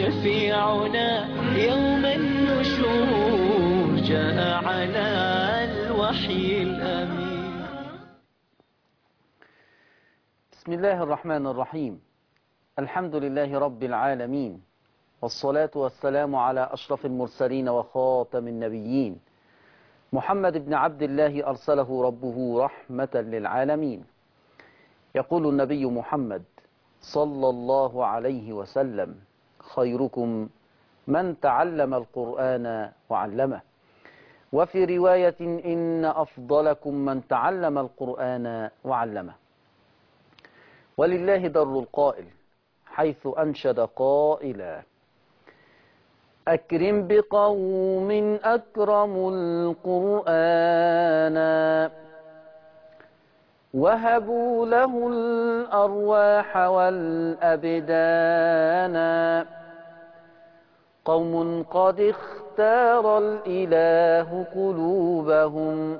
شفيعنا يوم النشور جاء على الوحي الأمين بسم الله الرحمن الرحيم الحمد لله رب العالمين والصلاة والسلام على أشرف المرسلين وخاتم النبيين محمد بن عبد الله أرسله ربه رحمة للعالمين يقول النبي محمد صلى الله عليه وسلم خيركم من تعلم القرآن وعلمه وفي رواية إن أفضلكم من تعلم القرآن وعلمه ولله در القائل حيث أنشد قائلا أكرم بقوم أكرموا القرآن وهبوا له الأرواح والأبدان قوم قد اختار الإله قلوبهم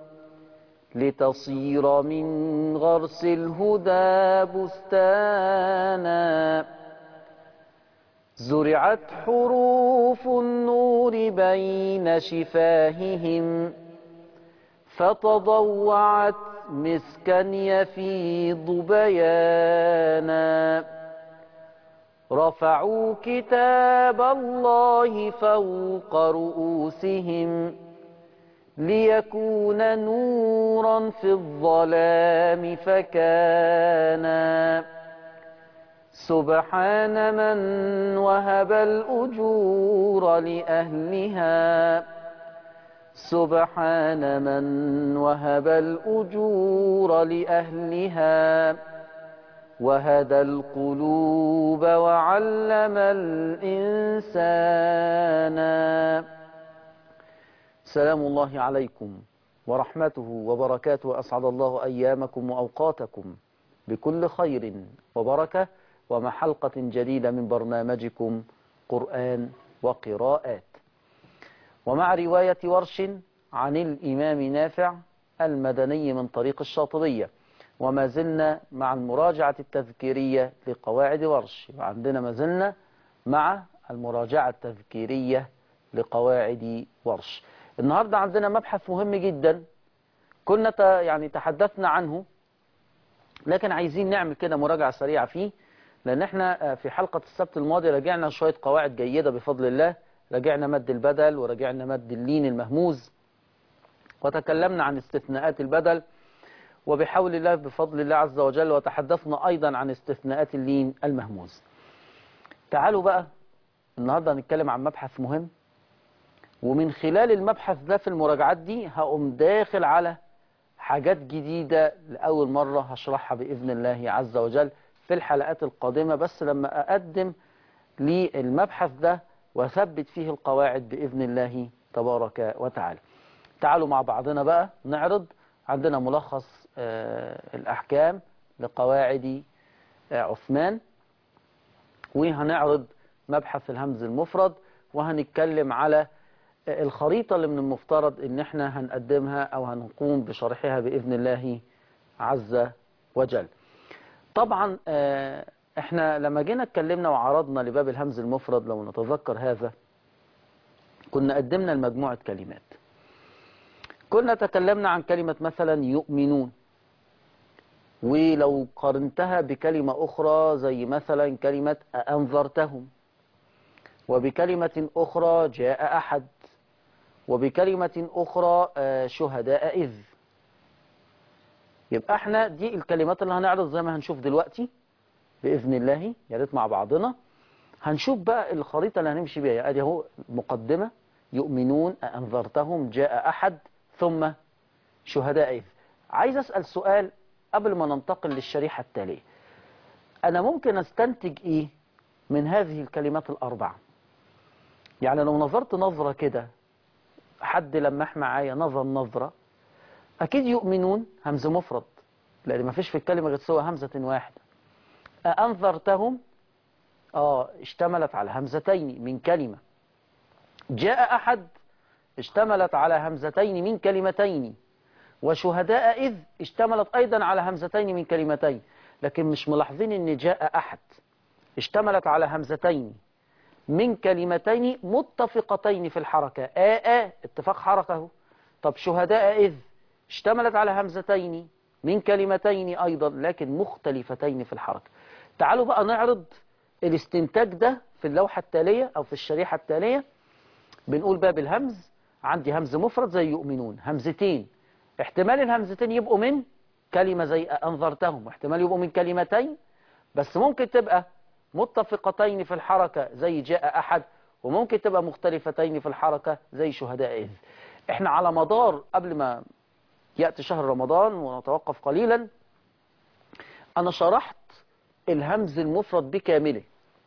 لتصير من غرس الهدى بستانا زرعت حروف النور بين شفاههم فتضوعت مسكا يفيض بيانا رفعوا كتاب الله فوق رؤوسهم ليكون نورا في الظلام فكانا سبحان من وهب الأجور لأهلها سبحان من وهب الأجور لأهلها وهدى القلوب وعلم الإنسان سلام الله عليكم ورحمته وبركاته أسعد الله أيامكم وأوقاتكم بكل خير وبركة ومع حلقة جديدة من برنامجكم قرآن وقراءات ومع رواية ورش عن الإمام نافع المدني من طريق الشاطبية وما زلنا مع المراجعة التذكيرية لقواعد ورش وعندنا ما زلنا مع المراجعة التذكيرية لقواعد ورش النهاردة عندنا مبحث مهم جدا كنا يعني تحدثنا عنه لكن عايزين نعمل كده مراجعة سريعة فيه لأن احنا في حلقة السبت الماضي راجعنا شوية قواعد جيدة بفضل الله راجعنا مد البدل وراجعنا مد اللين المهموز وتكلمنا عن استثناءات البدل وبحول الله بفضل الله عز وجل وتحدثنا أيضا عن استثناءات اللين المهموز تعالوا بقى النهاردة هنتكلم عن مبحث مهم ومن خلال المبحث ده في المراجعات دي هقوم داخل على حاجات جديدة لأول مرة هشرحها بإذن الله عز وجل في الحلقات القادمة بس لما أقدم للمبحث ده وأثبت فيه القواعد بإذن الله تبارك وتعالى تعالوا مع بعضنا بقى نعرض عندنا ملخص آه الأحكام لقواعد آه عثمان وهنعرض مبحث الهمز المفرد وهنتكلم على آه الخريطة اللي من المفترض ان احنا هنقدمها او هنقوم بشرحها بإذن الله عز وجل طبعا احنا لما جينا اتكلمنا وعرضنا لباب الهمز المفرد لو نتذكر هذا كنا قدمنا المجموعة كلمات كنا تكلمنا عن كلمة مثلا يؤمنون ولو قارنتها بكلمة أخرى زي مثلا كلمة أنذرتهم وبكلمة أخرى جاء أحد وبكلمة أخرى شهداء إذ يبقى احنا دي الكلمات اللي هنعرض زي ما هنشوف دلوقتي بإذن الله يا ريت مع بعضنا هنشوف بقى الخريطة اللي هنمشي بيها ادي اهو مقدمة يؤمنون أنذرتهم جاء أحد ثم شهداء إذ عايز أسأل سؤال قبل ما ننتقل للشريحة التالية أنا ممكن أستنتج إيه من هذه الكلمات الأربعة يعني لو نظرت نظرة كده حد لمح معايا نظر نظرة أكيد يؤمنون همز مفرد لأن ما فيش في الكلمة غير سوى همزة واحدة أنذرتهم آه اشتملت على همزتين من كلمة جاء أحد اشتملت على همزتين من كلمتين وشهداء إذ اشتملت أيضا على همزتين من كلمتين لكن مش ملاحظين ان جاء أحد اشتملت على همزتين من كلمتين متفقتين في الحركة آ آ اتفاق حركة اهو طب شهداء إذ اشتملت على همزتين من كلمتين أيضا لكن مختلفتين في الحركة تعالوا بقى نعرض الاستنتاج ده في اللوحة التالية أو في الشريحة التالية بنقول باب الهمز عندي همز مفرد زي يؤمنون همزتين احتمال الهمزتين يبقوا من كلمة زي أنظرتهم واحتمال يبقوا من كلمتين بس ممكن تبقى متفقتين في الحركة زي جاء أحد وممكن تبقى مختلفتين في الحركة زي شهداء إذ احنا على مدار قبل ما يأتي شهر رمضان ونتوقف قليلا أنا شرحت الهمز المفرد بكامله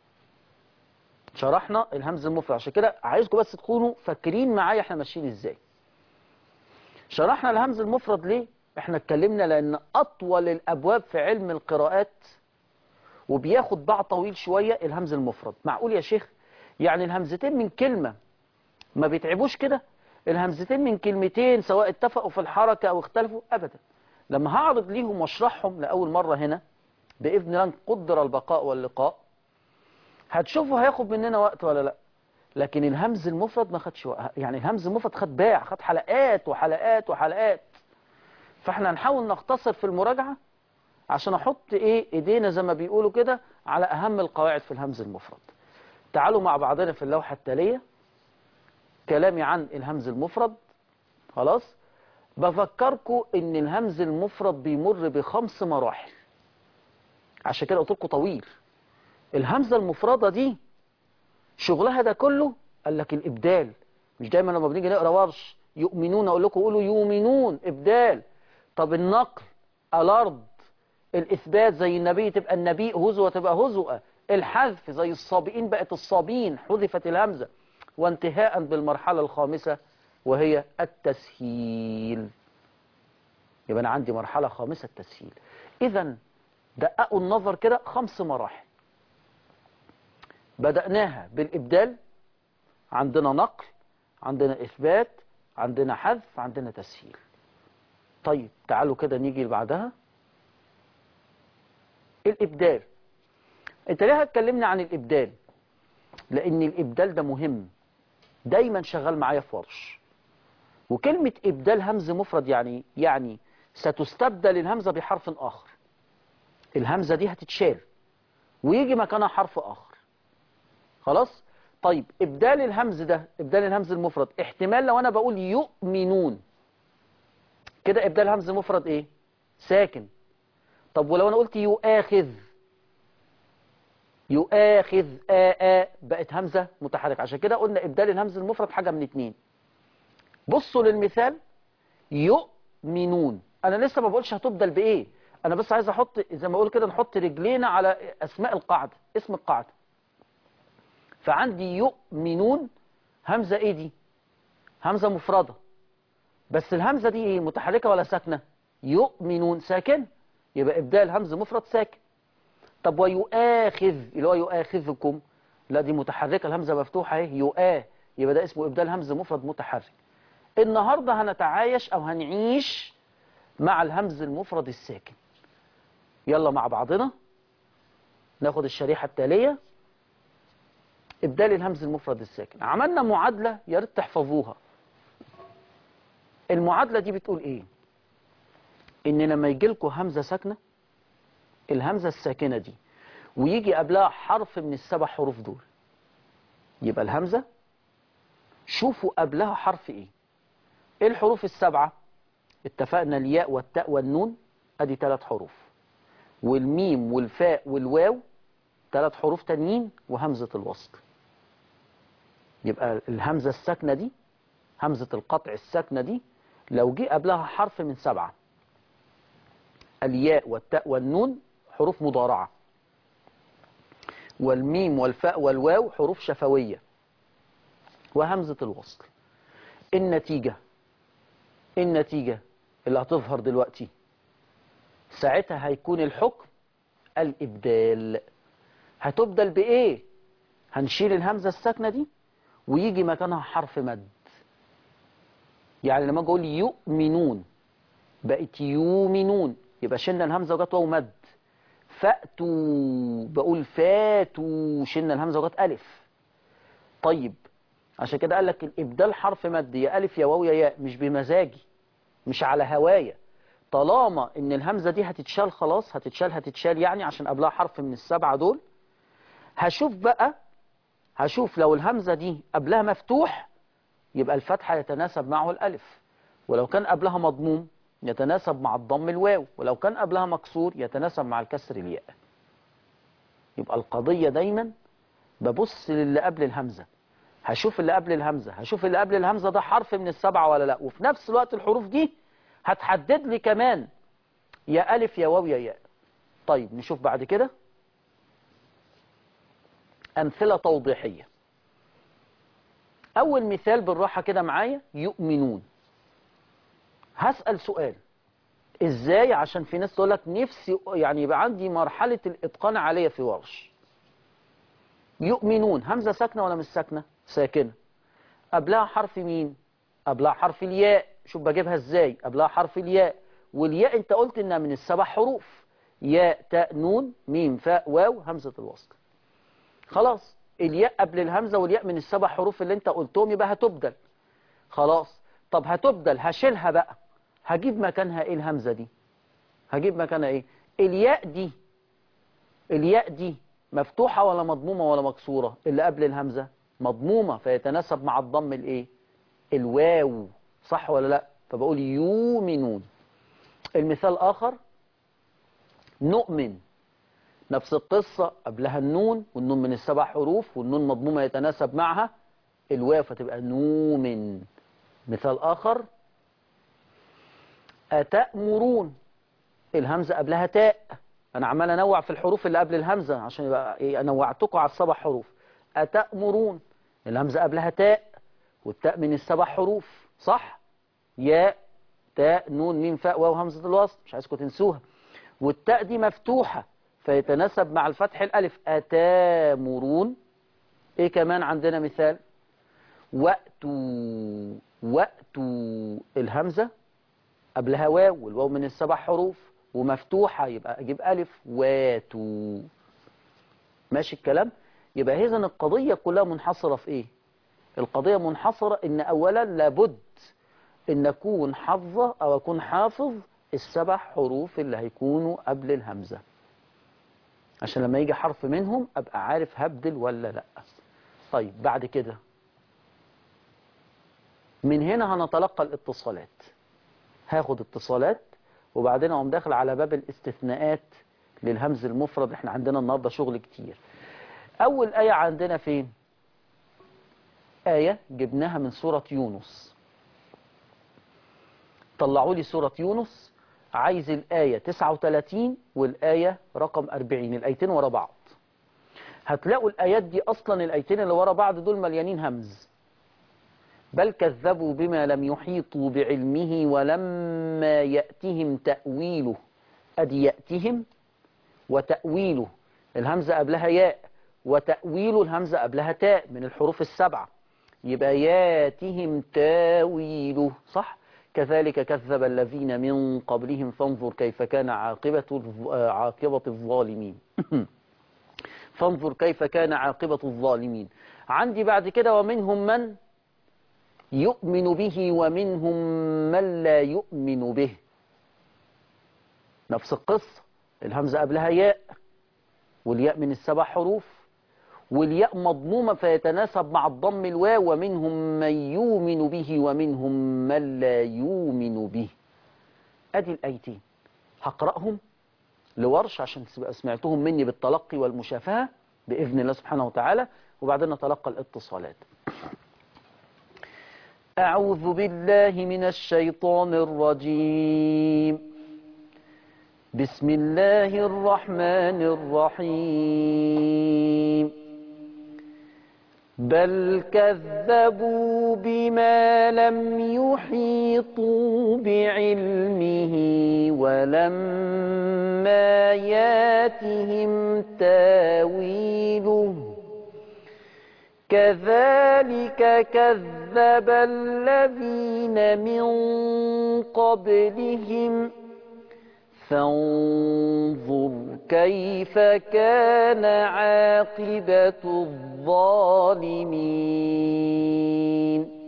شرحنا الهمز المفرد عشان كده عايزكم بس تكونوا فاكرين معايا احنا ماشيين ازاي شرحنا الهمز المفرد ليه احنا اتكلمنا لان اطول الابواب في علم القراءات وبياخد باع طويل شوية الهمز المفرد معقول يا شيخ يعني الهمزتين من كلمة ما بيتعبوش كده الهمزتين من كلمتين سواء اتفقوا في الحركة او اختلفوا ابدا لما هعرض ليهم واشرحهم لأول مرة هنا بإذن الله قدر البقاء واللقاء هتشوفوا هياخد مننا وقت ولا لا لكن الهمز المفرد ما خدش وقت يعني الهمز المفرد خد باع خد حلقات وحلقات وحلقات فاحنا هنحاول نختصر في المراجعة عشان احط ايه ايدينا زي ما بيقولوا كده على اهم القواعد في الهمز المفرد تعالوا مع بعضنا في اللوحة التالية كلامي عن الهمز المفرد خلاص بفكركم ان الهمز المفرد بيمر بخمس مراحل عشان كده قلت لكم طويل الهمزة المفردة دي شغلها ده كله قال لك الإبدال مش دايما لما بنيجي نقرا ورش يؤمنون أقول لكم قولوا يؤمنون إبدال طب النقل الأرض الإثبات زي النبي تبقى النبي هزوة تبقى هزوة الحذف زي الصابئين بقت الصابين حذفت الهمزة وانتهاء بالمرحلة الخامسة وهي التسهيل يبقى أنا عندي مرحلة خامسة التسهيل إذا دققوا النظر كده خمس مراحل بدأناها بالإبدال عندنا نقل عندنا إثبات عندنا حذف عندنا تسهيل طيب تعالوا كده نيجي اللي بعدها الإبدال انت ليه هتكلمنا عن الإبدال لأن الإبدال ده مهم دايما شغال معايا في ورش وكلمة إبدال همز مفرد يعني يعني ستستبدل الهمزة بحرف آخر الهمزة دي هتتشال ويجي مكانها حرف آخر خلاص طيب إبدال الهمز ده إبدال الهمز المفرد احتمال لو أنا بقول يؤمنون كده إبدال همز مفرد إيه ساكن طب ولو أنا قلت يؤاخذ يؤاخذ آ آ بقت همزة متحركة عشان كده قلنا إبدال الهمز المفرد حاجة من اتنين بصوا للمثال يؤمنون أنا لسه ما بقولش هتبدل بإيه أنا بس عايز أحط زي ما أقول كده نحط رجلينا على أسماء القاعدة اسم القاعدة فعندي يؤمنون همزة إيه دي همزة مفردة بس الهمزة دي إيه متحركة ولا ساكنة يؤمنون ساكن يبقى إبدال همز مفرد ساكن طب ويؤاخذ اللي هو يؤاخذكم لا دي متحركة الهمزة مفتوحة اهي يؤاه يبقى ده اسمه إبدال همز مفرد متحرك النهاردة هنتعايش أو هنعيش مع الهمز المفرد الساكن يلا مع بعضنا ناخد الشريحة التالية إبدال الهمز المفرد الساكن عملنا معادلة يا ريت تحفظوها المعادلة دي بتقول إيه إن لما يجي لكم همزة ساكنة الهمزة الساكنة دي ويجي قبلها حرف من السبع حروف دول يبقى الهمزة شوفوا قبلها حرف ايه ايه الحروف السبعة اتفقنا الياء والتاء والنون ادي ثلاث حروف والميم والفاء والواو ثلاث حروف تانيين وهمزة الوصل يبقى الهمزة الساكنة دي همزة القطع الساكنة دي لو جه قبلها حرف من سبعة الياء والتاء والنون حروف مضارعة والميم والفاء والواو حروف شفوية وهمزة الوصل النتيجة النتيجة اللي هتظهر دلوقتي ساعتها هيكون الحكم الإبدال هتبدل بإيه هنشيل الهمزة الساكنة دي ويجي مكانها حرف مد يعني لما اقول يؤمنون بقت يؤمنون يبقى شلنا الهمزة وجت واو مد فأتوا بقول فاتوا شلنا الهمزة وجت ألف طيب عشان كده قال لك الإبدال حرف مد يا ألف يا واو يا ياء مش بمزاجي مش على هوايا طالما ان الهمزة دي هتتشال خلاص هتتشال هتتشال يعني عشان قبلها حرف من السبعة دول هشوف بقى هشوف لو الهمزة دي قبلها مفتوح يبقى الفتحة يتناسب معه الألف ولو كان قبلها مضموم يتناسب مع الضم الواو ولو كان قبلها مكسور يتناسب مع الكسر الياء يبقى القضية دايما ببص للي قبل الهمزة هشوف اللي قبل الهمزة هشوف اللي قبل الهمزة ده حرف من السبعة ولا لا وفي نفس الوقت الحروف دي هتحدد لي كمان يا ألف يا واو يا ياء طيب نشوف بعد كده أمثلة توضيحية أول مثال بالراحة كده معايا يؤمنون هسأل سؤال إزاي عشان في ناس تقول لك نفسي يعني يبقى عندي مرحلة الإتقان عالية في ورش يؤمنون همزة ساكنة ولا مش ساكنة ساكنة قبلها حرف مين قبلها حرف الياء شوف بجيبها ازاي قبلها حرف الياء والياء انت قلت انها من السبع حروف ياء تاء نون ميم فاء واو همزة الوصل خلاص الياء قبل الهمزة والياء من السبع حروف اللي انت قلتهم يبقى هتبدل خلاص طب هتبدل هشيلها بقى هجيب مكانها ايه الهمزة دي هجيب مكانها ايه الياء دي الياء دي مفتوحة ولا مضمومة ولا مكسورة اللي قبل الهمزة مضمومة فيتناسب مع الضم الايه الواو صح ولا لا فبقول يؤمنون المثال آخر نؤمن نفس القصة قبلها النون والنون من السبع حروف والنون مضمومة يتناسب معها الواو فتبقى نومن مثال آخر أتأمرون الهمزة قبلها تاء أنا عمال أنوع في الحروف اللي قبل الهمزة عشان يبقى إيه أنوعتكم على السبع حروف أتأمرون الهمزة قبلها تاء والتاء من السبع حروف صح ياء تاء نون ميم فاء واو همزة الوصل مش عايزكم تنسوها والتاء دي مفتوحة فيتناسب مع الفتح الألف أتامرون إيه كمان عندنا مثال وأتوا وأتوا الهمزة قبلها واو والواو من السبع حروف ومفتوحة يبقى أجيب ألف واتوا ماشي الكلام يبقى إذا القضية كلها منحصرة في إيه القضية منحصرة إن أولا لابد إن أكون حافظة أو أكون حافظ السبع حروف اللي هيكونوا قبل الهمزة عشان لما يجي حرف منهم أبقى عارف هبدل ولا لأ طيب بعد كده من هنا هنتلقى الاتصالات هاخد اتصالات وبعدين اقوم داخل على باب الاستثناءات للهمز المفرد احنا عندنا النهارده شغل كتير اول آية عندنا فين آية جبناها من سورة يونس طلعوا لي سورة يونس عايز الآية 39 والآية رقم 40 الآيتين ورا بعض هتلاقوا الآيات دي أصلا الآيتين اللي ورا بعض دول مليانين همز بل كذبوا بما لم يحيطوا بعلمه ولما يأتهم تأويله أدي يأتهم وتأويله الهمزة قبلها ياء وتأويله الهمزة قبلها تاء من الحروف السبعة يبقى ياتهم تاويله صح كذلك كذب الذين من قبلهم فانظر كيف كان عاقبة عاقبة الظالمين فانظر كيف كان عاقبة الظالمين عندي بعد كده ومنهم من يؤمن به ومنهم من لا يؤمن به نفس القصة الهمزة قبلها ياء والياء من السبع حروف والياء مضمومة فيتناسب مع الضم الواو ومنهم من يؤمن به ومنهم من لا يؤمن به ادي الايتين هقرأهم لورش عشان تبقى سمعتهم مني بالتلقي والمشافهة بإذن الله سبحانه وتعالى وبعدين نتلقى الاتصالات أعوذ بالله من الشيطان الرجيم بسم الله الرحمن الرحيم بل كذبوا بما لم يحيطوا بعلمه ولما ياتهم تاويله كذلك كذب الذين من قبلهم فانظر كيف كان عاقبة الظالمين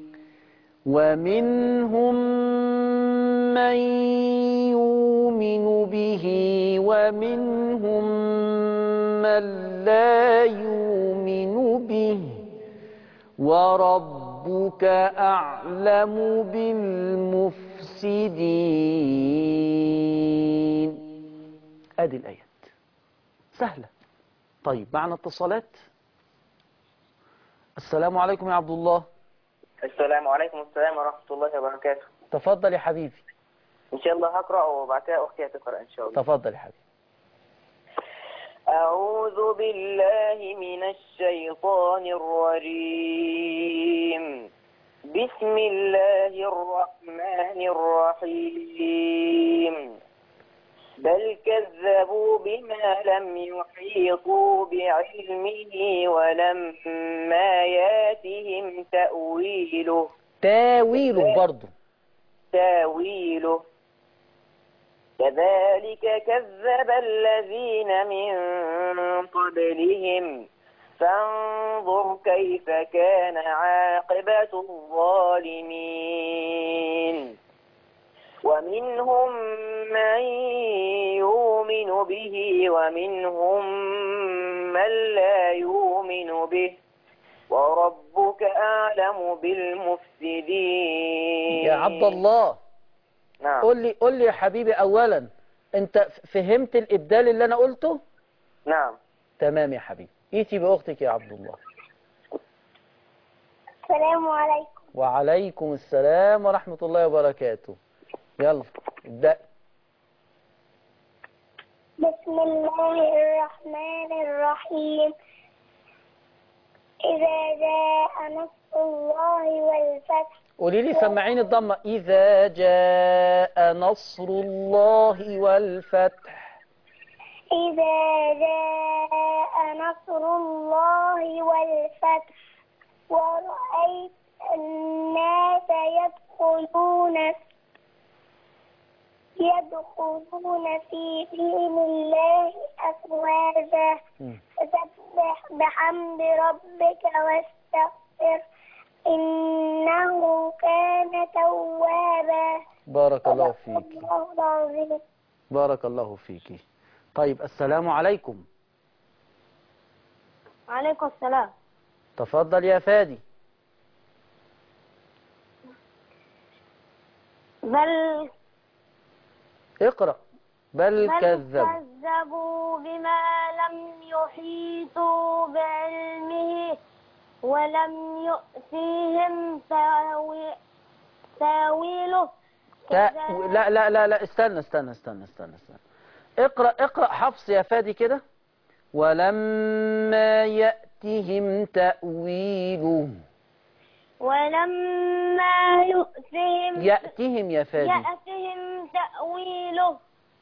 ومنهم من يؤمن به ومنهم من لا يؤمن به وربك أعلم بالمفسدين ادي الايات سهلة طيب معنا اتصالات السلام عليكم يا عبد الله السلام عليكم السلام ورحمة الله وبركاته تفضل يا حبيبي إن شاء الله هقرأ وبعد كده أختي هتقرأ إن شاء الله تفضل يا حبيبي أعوذ بالله من الشيطان الرجيم بسم الله الرحمن الرحيم بل كذبوا بما لم يحيطوا بعلمه ولما ياتهم تأويله تاويله برضه تاويله كذلك كذب الذين من قبلهم فانظر كيف كان عاقبة الظالمين ومنهم من يؤمن به ومنهم من لا يؤمن به وربك أعلم بالمفسدين يا عبد الله نعم قول لي قول لي يا حبيبي اولا انت ف- فهمت الابدال اللي انا قلته نعم تمام يا حبيبي ايتي باختك يا عبد الله السلام عليكم وعليكم السلام ورحمة الله وبركاته يلا ابدأ بسم الله الرحمن الرحيم إذا جاء نصر الله والفتح قولي لي سمعيني الضمة إذا جاء نصر الله والفتح إذا جاء نصر الله والفتح ورأيت الناس يدخلون يدخلون في دين الله أفواجا مم. فسبح بحمد ربك واستغفر إنه كان توابا بارك الله فيك الله العظيم بارك الله فيك طيب السلام عليكم عليكم السلام تفضل يا فادي بل اقرأ بل كذب كذبوا بما لم يحيطوا بعلمه ولم يؤتيهم تاوي- تاويله تا... كذلك- لا لا لا لا استنى استنى استنى استنى استنى اقرأ اقرأ حفص يا فادي كده ولما يأتهم تأويله ولما يؤتهم يأتهم يا فادي يأتهم تأويله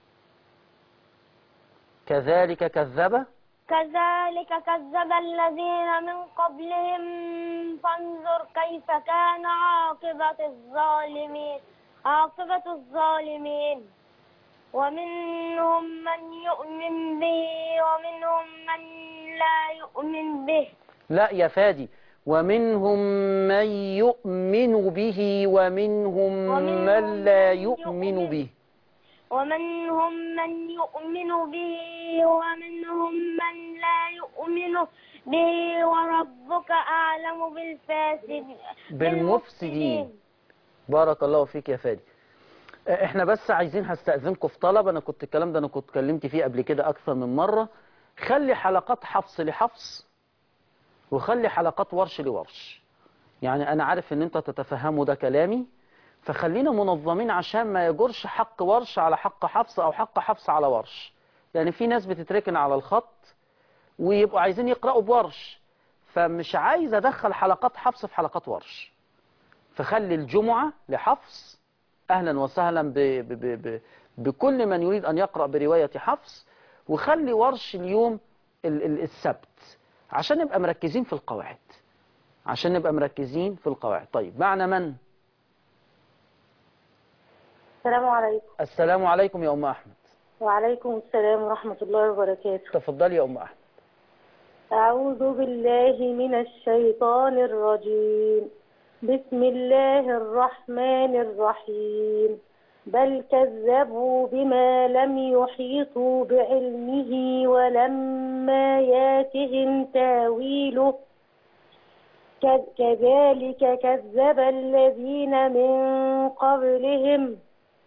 كذلك كذب كذلك كذب الذين من قبلهم فانظر كيف كان عاقبة الظالمين عاقبة الظالمين ومنهم من يؤمن به ومنهم من لا يؤمن به لا يا فادي ومنهم من يؤمن به ومنهم من لا يؤمن به ومنهم من يؤمن به ومنهم من لا يؤمن به وربك أعلم بالفاسد بالمفسدين بارك الله فيك يا فادي آه، احنا بس عايزين هستأذنكم في طلب انا كنت الكلام ده انا كنت اتكلمت فيه قبل كده اكثر من مرة خلي حلقات حفص لحفص وخلي حلقات ورش لورش يعني انا عارف ان انت تتفهموا ده كلامي فخلينا منظمين عشان ما يجرش حق ورش على حق حفص او حق حفص على ورش يعني في ناس بتتركن على الخط ويبقوا عايزين يقرأوا بورش فمش عايز ادخل حلقات حفص في حلقات ورش فخلي الجمعة لحفص أهلا وسهلا ب ب ب ب بكل من يريد أن يقرأ برواية حفص وخلي ورش اليوم ال ال السبت عشان نبقى مركزين في القواعد عشان نبقى مركزين في القواعد طيب معنا من السلام عليكم السلام عليكم يا أم أحمد وعليكم السلام ورحمة الله وبركاته تفضلي يا أم أحمد أعوذ بالله من الشيطان الرجيم بسم الله الرحمن الرحيم بل كذبوا بما لم يحيطوا بعلمه ولما ياتهم تاويله ك- كذلك كذب الذين من قبلهم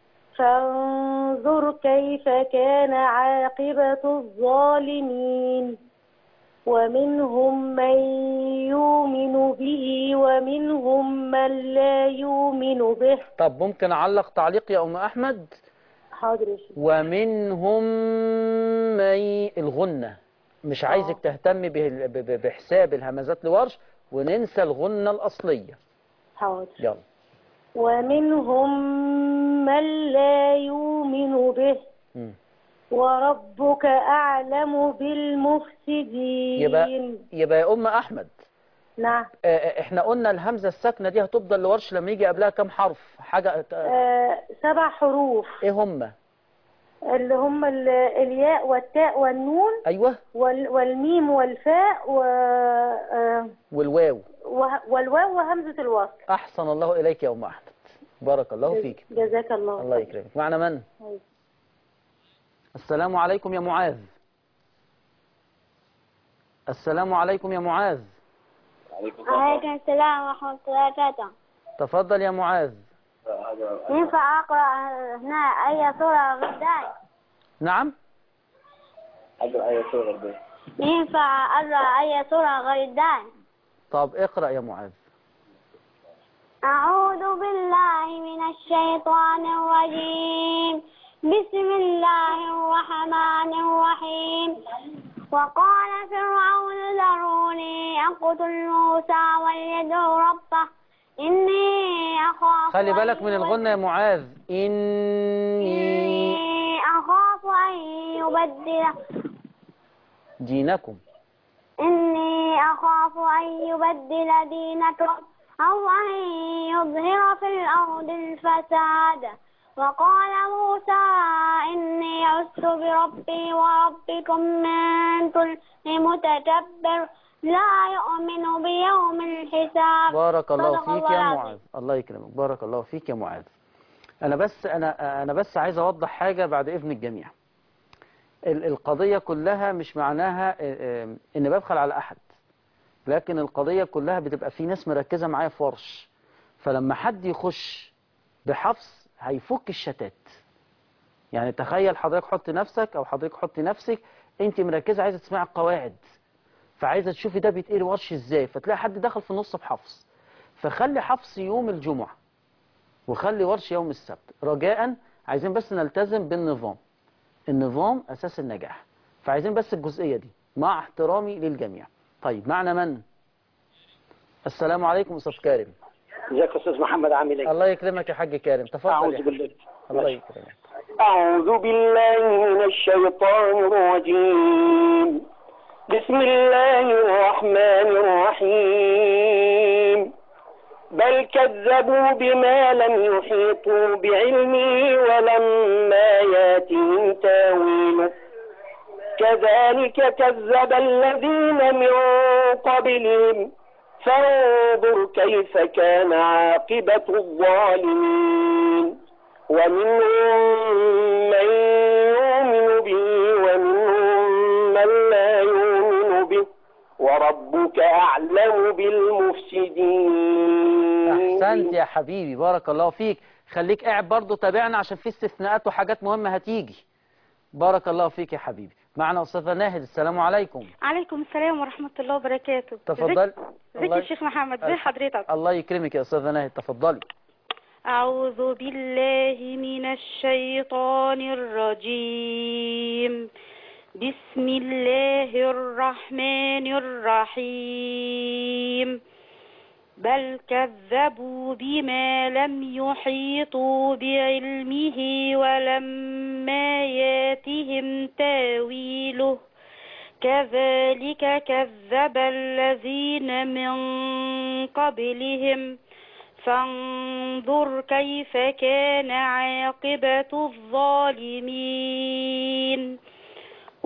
فانظر كيف كان عاقبة الظالمين ومنهم من يؤمن به ومنهم من لا يؤمن به طب ممكن أعلق تعليق يا أم أحمد حاضر يا شيخ ومنهم من الغنة مش عايزك تهتمي به- ب- ب- بحساب الهمزات لورش وننسى الغنة الأصلية حاضر يلا ومنهم من لا يؤمن به مم. وربك أعلم بالمفسدين يبقى يبقى يا أم أحمد نعم آه، آه، احنا قلنا الهمزة الساكنة دي هتفضل لورش لما يجي قبلها كام حرف حاجة آه، آه سبع حروف ايه هم اللي هم ال- الياء والتاء والنون ايوه وال والميم والفاء و آه، والواو وه- والواو وهمزة الوصل احسن الله اليك يا ام احمد بارك الله فيك جزاك الله الله يكرمك معنا من أيوة. السلام عليكم يا معاذ السلام عليكم يا معاذ عليكم السلام ورحمة الله وبركاته تفضل يا معاذ ينفع أقرأ هنا أي سورة غداي نعم ينفع أقرأ أي سورة غداي طب اقرأ يا معاذ أعوذ بالله من الشيطان الرجيم بسم الله الرحمن الرحيم وقال فرعون ذروني أقتل موسى وليدعو ربه إني أخاف خلي بالك أن من الغنة يا معاذ إني إني أخاف أن يبدل دينكم إني أخاف أن يبدل دينكم أو أن يظهر في الأرض الفساد وقال موسى إني عزت بربي وربكم من كل متكبر لا يؤمن بيوم الحساب بارك الله صدق فيك الله يا العظيم. معاذ الله يكرمك بارك الله فيك يا معاذ انا بس انا انا بس عايز اوضح حاجه بعد اذن الجميع ال- القضيه كلها مش معناها آه، آه، ان ببخل على احد لكن القضيه كلها بتبقى في ناس مركزه معايا في ورش فلما حد يخش بحفص هيفك الشتات يعني تخيل حضرتك حط نفسك او حضرتك حطي نفسك انت مركزه عايزه تسمعي القواعد فعايزه تشوفي ده بيتقري ورش ازاي فتلاقي حد دخل في النص بحفص فخلي حفص يوم الجمعة وخلي ورش يوم السبت رجاء عايزين بس نلتزم بالنظام النظام أساس النجاح فعايزين بس الجزئية دي مع احترامي للجميع طيب معنا من السلام عليكم أستاذ كارم ازيك يا استاذ محمد عامل ايه؟ الله يكرمك يا حاج كارم تفضل اعوذ يا حاج. بالله الله يكرمك أعوذ بالله من الشيطان الرجيم بسم الله الرحمن الرحيم بل كذبوا بما لم يحيطوا بعلمه ولما ياتهم تاويله كذلك كذب الذين من قبلهم فانظر كيف كان عاقبة الظالمين ومنهم من يؤمن به ومنهم من لا يؤمن به وربك أعلم بالمفسدين أحسنت يا حبيبي بارك الله فيك خليك قاعد برضو تابعنا عشان في استثناءات وحاجات مهمة هتيجي بارك الله فيك يا حبيبي معنا أستاذة ناهد السلام عليكم عليكم السلام ورحمة الله وبركاته تفضل ازيك ازيك الله- يا شيخ محمد ازي حضرتك الله يكرمك يا أستاذة ناهد تفضلي أعوذ بالله من الشيطان الرجيم بسم الله الرحمن الرحيم بل كذبوا بما لم يحيطوا بعلمه ولما ياتهم تاويله كذلك كذب الذين من قبلهم فانظر كيف كان عاقبة الظالمين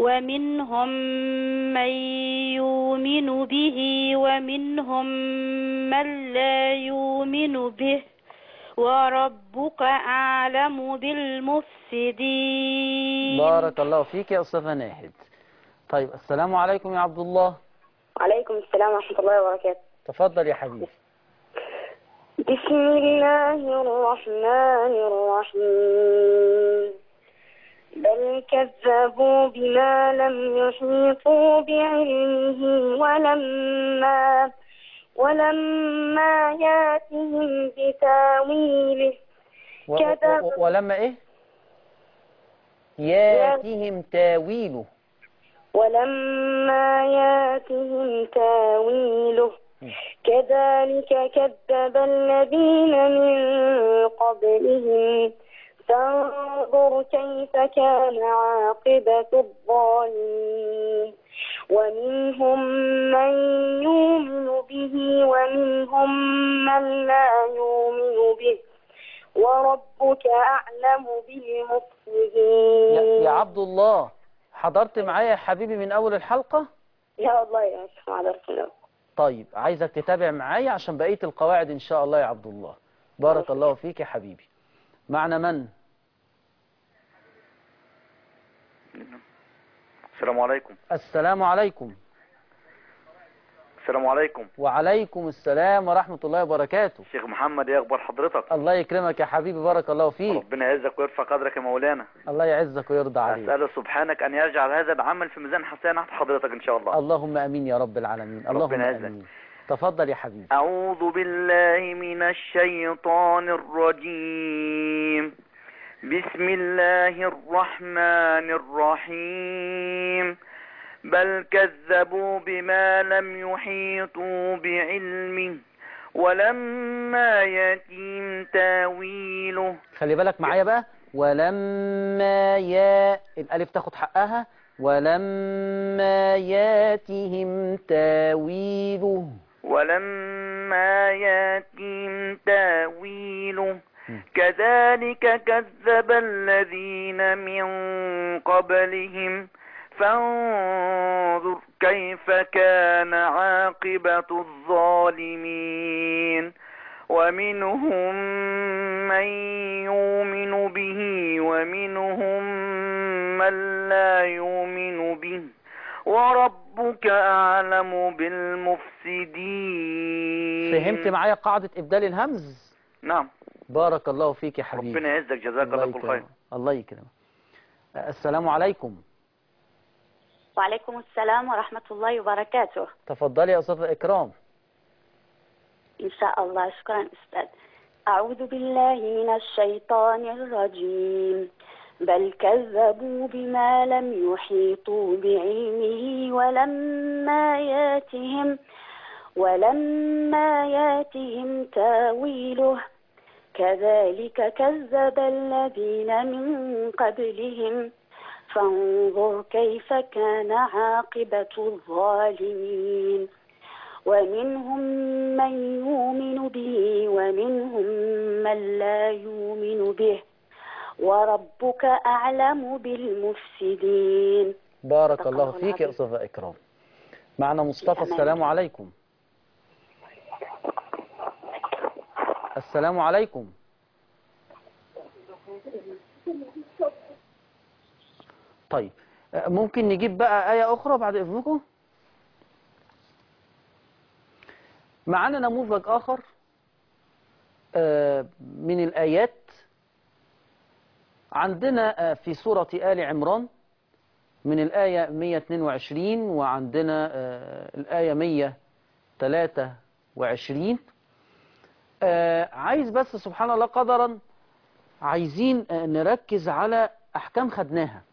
ومنهم من يؤمن به ومنهم من لا يؤمن به وربك أعلم بالمفسدين بارك الله فيك يا أستاذة ناهد طيب السلام عليكم يا عبد الله وعليكم السلام ورحمة الله وبركاته تفضل يا حبيبي بسم الله الرحمن الرحيم بل كذبوا بما لم يحيطوا بعلمه ولما ولما ياتهم بتاويله و- كذب. و- و- ولما إيه ياتهم تاويله ولما ياتهم تاويله كذلك كذب الذين من قبلهم فانظر كيف كان عاقبة الظالمين ومنهم من يؤمن به ومنهم من لا يؤمن به وربك أعلم بالمفسدين يا, يا عبد الله حضرت معايا يا حبيبي من أول الحلقة يا الله يا شيخ معذرة طيب عايزك تتابع معايا عشان بقية القواعد إن شاء الله يا عبد الله بارك الله فيك يا حبيبي معنا من السلام عليكم السلام عليكم السلام عليكم وعليكم السلام ورحمة الله وبركاته شيخ محمد ايه اخبار حضرتك الله يكرمك يا حبيبي بارك الله فيك ربنا يعزك ويرفع قدرك يا مولانا الله يعزك ويرضى عليك اساله سبحانك ان يجعل هذا العمل في ميزان حسنات حضرتك ان شاء الله اللهم امين يا رب العالمين اللهم ربنا يعزك. امين تفضل يا حبيبي أعوذ بالله من الشيطان الرجيم بسم الله الرحمن الرحيم بل كذبوا بما لم يحيطوا بعلمه ولما يتيم تاويله خلي بالك معايا بقى ولما يا الالف تاخد حقها ولما ياتهم تاويله ولما ياتهم تاويله كذلك كذب الذين من قبلهم فانظر كيف كان عاقبة الظالمين ومنهم من يؤمن به ومنهم من لا يؤمن به وربك أعلم بالمفسدين فهمت معايا قاعدة إبدال الهمز نعم بارك الله فيك يا حبيبي ربنا يعزك جزاك الله كل خير يكرمك. الله يكرمك السلام عليكم وعليكم السلام ورحمة الله وبركاته تفضلي يا أستاذ إكرام إن شاء الله شكرا أستاذ أعوذ بالله من الشيطان الرجيم بل كذبوا بما لم يحيطوا بعلمه ولما ياتهم ولما ياتهم تاويله كذلك كذب الذين من قبلهم فانظر كيف كان عاقبة الظالمين ومنهم من يؤمن به ومنهم من لا يؤمن به وربك أعلم بالمفسدين بارك صدق الله الله فيك يا العظيم. أستاذ إكرام معنا مصطفى أمان. السلام عليكم السلام عليكم طيب آه، ممكن نجيب بقى آية أخرى بعد إذنكم معنا نموذج آخر آه، من الآيات عندنا آه، في سورة آل عمران من الآية 122 وعندنا آه، الآية 123 آه، عايز بس سبحان الله قدرا عايزين آه، نركز على أحكام خدناها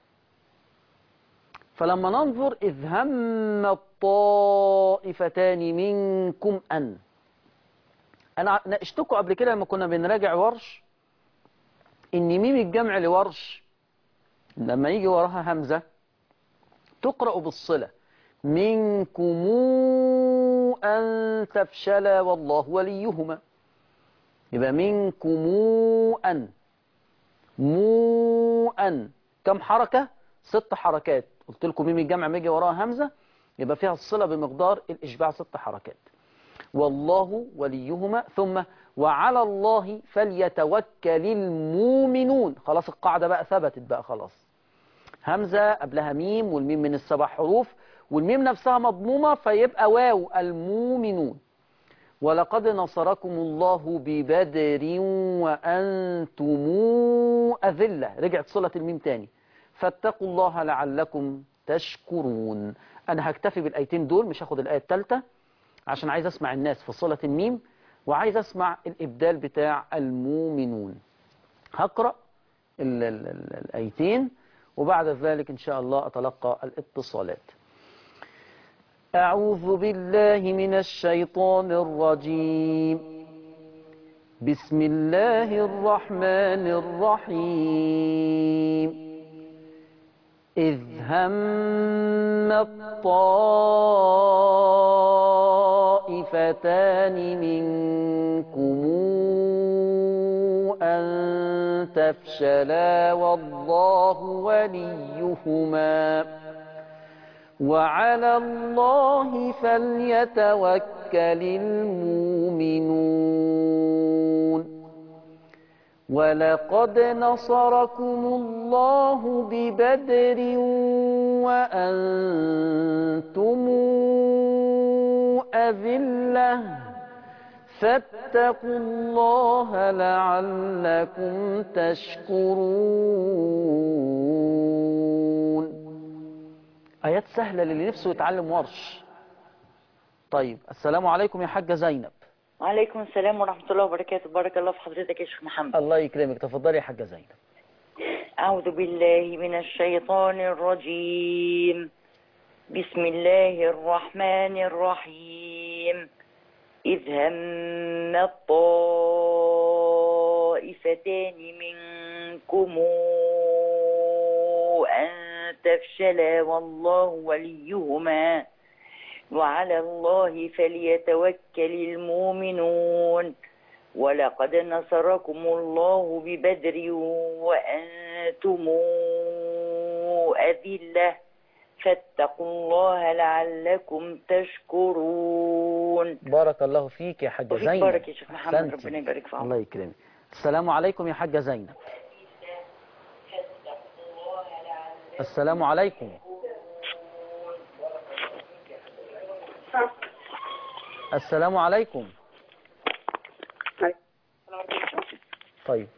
فلما ننظر إذ هم الطائفتان منكم أن أنا ناقشتكم قبل كده لما كنا بنراجع ورش إن ميم الجمع لورش لما يجي وراها همزة تقرأ بالصلة منكم أن تفشلا والله وليهما يبقى منكم أن مو أن كم حركة ست حركات قلت لكم ميم الجمع ما يجي وراها همزة يبقى فيها الصلة بمقدار الإشباع ست حركات والله وليهما ثم وعلى الله فليتوكل المؤمنون خلاص القاعدة بقى ثبتت بقى خلاص همزة قبلها ميم والميم من السبع حروف والميم نفسها مضمومة فيبقى واو المؤمنون ولقد نصركم الله ببدر وأنتم أذلة رجعت صلة الميم تاني فاتقوا الله لعلكم تشكرون أنا هكتفي بالآيتين دول مش هاخد الآية الثالثة عشان عايز أسمع الناس في صلة الميم وعايز أسمع الإبدال بتاع المؤمنون هقرأ ال ال ال الآيتين وبعد ذلك إن شاء الله أتلقى الاتصالات أعوذ بالله من الشيطان الرجيم بسم الله الرحمن الرحيم إذ هم الطائفتان منكم أن تفشلا والله وليهما وعلى الله فليتوكل المؤمنون ولقد نصركم الله ببدر وأنتم أذلة فاتقوا الله لعلكم تشكرون آيات سهلة للي نفسه يتعلم ورش طيب السلام عليكم يا حاجة زينب وعليكم السلام ورحمة الله وبركاته بارك الله في حضرتك يا شيخ محمد الله يكرمك تفضلي يا حاجة زينب أعوذ بالله من الشيطان الرجيم بسم الله الرحمن الرحيم إذ هم الطائفتان منكم أن تفشلا والله وليهما وعلى الله فليتوكل المؤمنون ولقد نصركم الله ببدر وأنتم أذلة فاتقوا الله لعلكم تشكرون بارك الله فيك يا حاجة وفيك زينب بارك يا شيخ محمد أحسنتي. ربنا يبارك في عمرك الله يكرمك السلام عليكم يا حاجة زينب السلام عليكم السلام عليكم طيب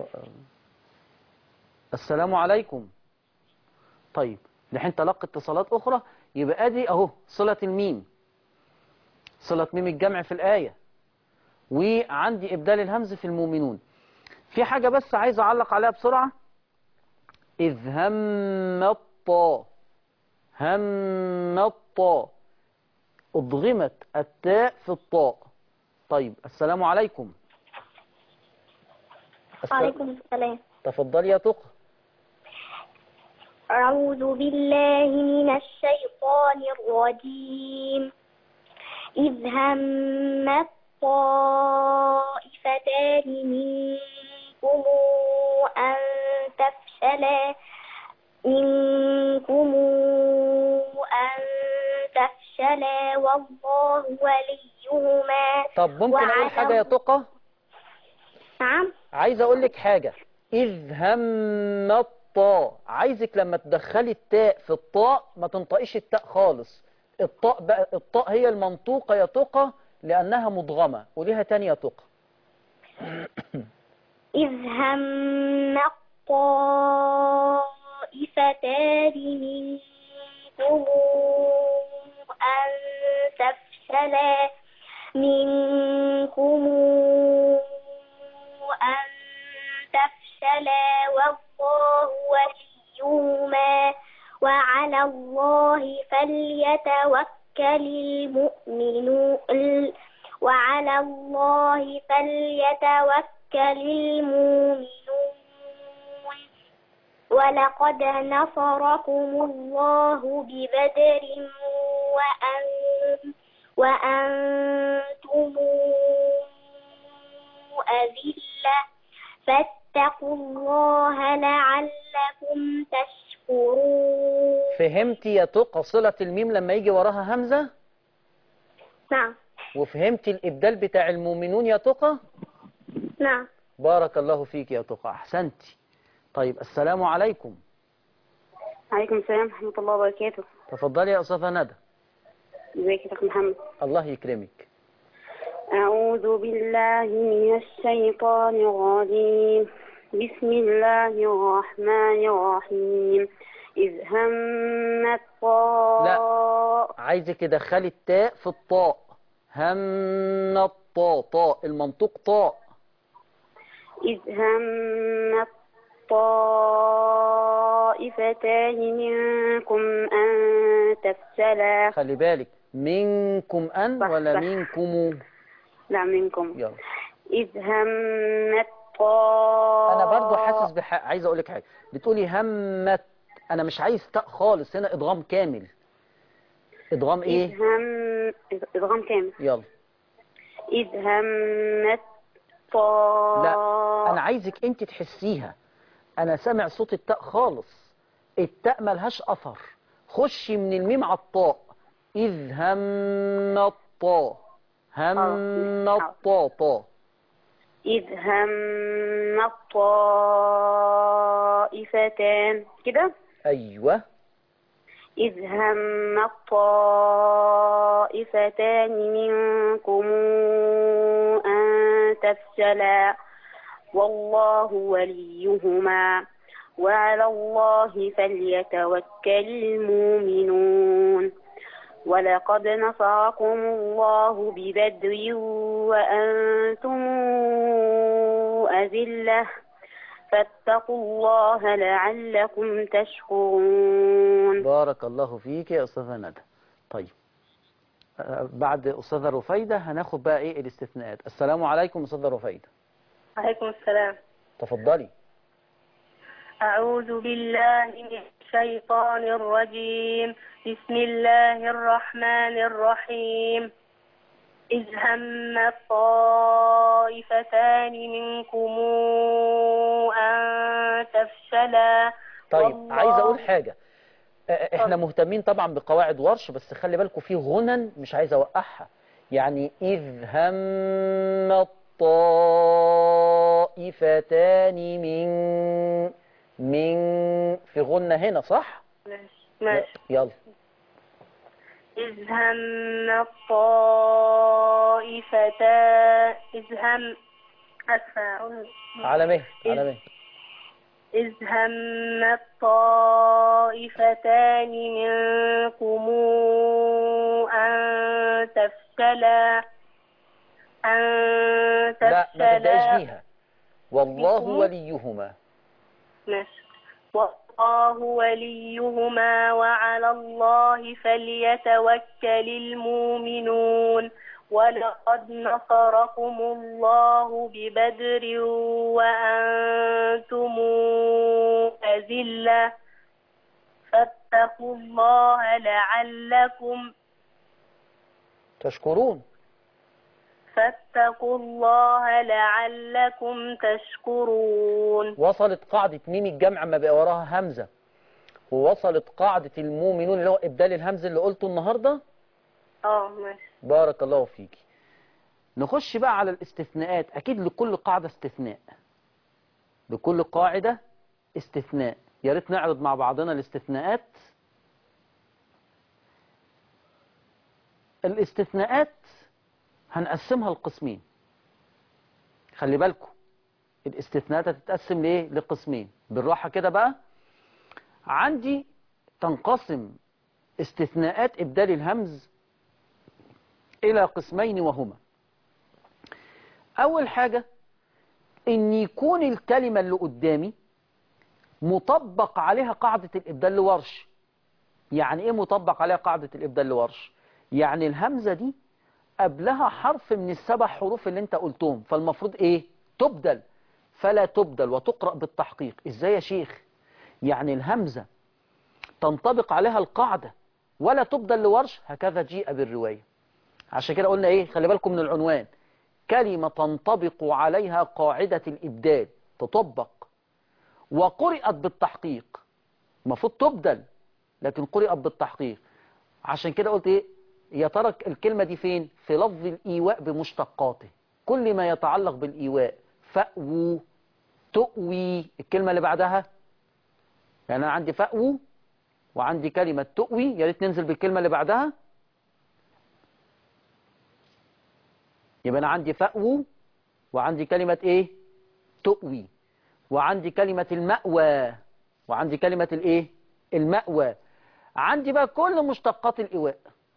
السلام عليكم طيب لحين تلقي اتصالات أخرى يبقى ادي أهو صلة الميم صلة ميم الجمع في الآية وعندي إبدال الهمز في المؤمنون في حاجة بس عايز أعلق عليها بسرعة إذ هم الطا هم الطا أضغمت التاء في الطاء طيب السلام عليكم الس- وعليكم السلام تفضلي يا تقى أعوذ بالله من الشيطان الرجيم إذ هم الطائفتان منكم أن تفشلا منكم أن تفشلا والله وليهما طب ممكن أقول وعلى- حاجة يا تقى نعم عايز أقول لك حاجة إذ هم الطاء عايزك لما تدخلي التاء في الطاء ما تنطقيش التاء خالص الطاء بقى الطاء هي المنطوقة يا تقى لأنها مضغمة وليها تانية تقى إذ هم الطائفتان منكم أن تفشلا منكم أن تفشلا والله وليهما وعلى الله فليتوكل المؤمنون وعلى الله فليتوكل المؤمنون ولقد نصركم الله ببدر وأن وأنتم أذلة فاتقوا الله لعلكم تشكرون فهمتي يا تقى صلة الميم لما يجي وراها همزة نعم وفهمتي الإبدال بتاع المؤمنون يا تقى نعم بارك الله فيك يا تقى أحسنتي طيب السلام عليكم عليكم السلام ورحمة الله وبركاته تفضلي يا أستاذة ندى ازيك يا شيخ محمد الله يكرمك أعوذ بالله من الشيطان الرجيم بسم الله الرحمن الرحيم إذ همت طاء عايزك تدخلي التاء في الطاء هم الطاء طاء المنطوق طاء إذ همت طائفتان منكم أن تفشلا خلي بالك منكم أن صح، ولا صح. منكم لا منكم يلا إذ همت طائفتان أنا برضو حاسس بح... عايز أقول لك حاجة بتقولي همت أنا مش عايز تاء خالص هنا إدغام كامل إدغام إيه إذ هم إدغام كامل يلا إذ همت طاء لا أنا عايزك أنت تحسيها أنا سامع صوت التاء خالص التاء ملهاش أثر خشي من الميم على الطاء إذ هم الطاء هم الطاء طاء إذ همت طائفتان كده أيوه إذ همت طائفتان منكم أن تفشلا والله وليهما وعلى الله فليتوكل المؤمنون ولقد نصركم الله ببدر وأنتم أذلة فاتقوا الله لعلكم تشكرون بارك الله فيك يا أستاذة ندى طيب آه، بعد أستاذة رفيدة هناخد بقى إيه الاستثناءات السلام عليكم أستاذة رفيدة عليكم السلام تفضلي أعوذ بالله من الشيطان الرجيم بسم الله الرحمن الرحيم إذ هم الطائفتان منكم أن تفشلا طيب والله- عايز أقول حاجة آه، احنا مهتمين طبعا بقواعد ورش بس خلي بالكم في غنن مش عايز اوقعها يعني إذ هم الطائفتان من من في غنة هنا صح؟ ماشي ماشي يلا إذ هم الطائفتان إذ هم أسفة على مهل على مهل إذ هم الطائفتان منكم أن تفشلا أن لا ما تبدأش تفشلا بيها والله بكم؟ وليهما ماشي والله وليهما وعلى الله فليتوكل المؤمنون ولقد نصركم الله ببدر وأنتم أذلة فاتقوا الله لعلكم تشكرون فاتقوا الله لعلكم تشكرون وصلت قاعدة ميم الجمع ما بقى وراها همزة ووصلت قاعدة المؤمنون اللي هو إبدال الهمزة اللي قلته النهاردة اه ماشي بارك الله فيك نخش بقى على الاستثناءات أكيد لكل قاعدة استثناء لكل قاعدة استثناء يا ريت نعرض مع بعضنا الاستثناءات الاستثناءات هنقسمها لقسمين خلي بالكم الاستثناءات هتتقسم ليه لقسمين بالراحة كده بقى عندي تنقسم استثناءات إبدال الهمز إلى قسمين وهما أول حاجة إن يكون الكلمة اللي قدامي مطبق عليها قاعدة الإبدال لورش يعني إيه مطبق عليها قاعدة الإبدال لورش يعني الهمزة دي قبلها حرف من السبع حروف اللي انت قلتهم فالمفروض ايه تبدل فلا تبدل وتقرأ بالتحقيق ازاي يا شيخ يعني الهمزة تنطبق عليها القاعدة ولا تبدل لورش هكذا جيء بالرواية عشان كده قلنا ايه خلي بالكم من العنوان كلمة تنطبق عليها قاعدة الإبدال تطبق وقرأت بالتحقيق المفروض تبدل لكن قرئت بالتحقيق عشان كده قلت ايه يا ترى الكلمة دي فين في لفظ الإيواء بمشتقاته كل ما يتعلق بالإيواء فأووا تؤوي الكلمة اللي بعدها يعني أنا عندي فأووا وعندي كلمة تؤوي يا ريت ننزل بالكلمة اللي بعدها يبقى أنا عندي فأووا وعندي كلمة إيه تؤوي وعندي كلمة المأوى وعندي كلمة الإيه المأوى عندي بقى كل مشتقات الإيواء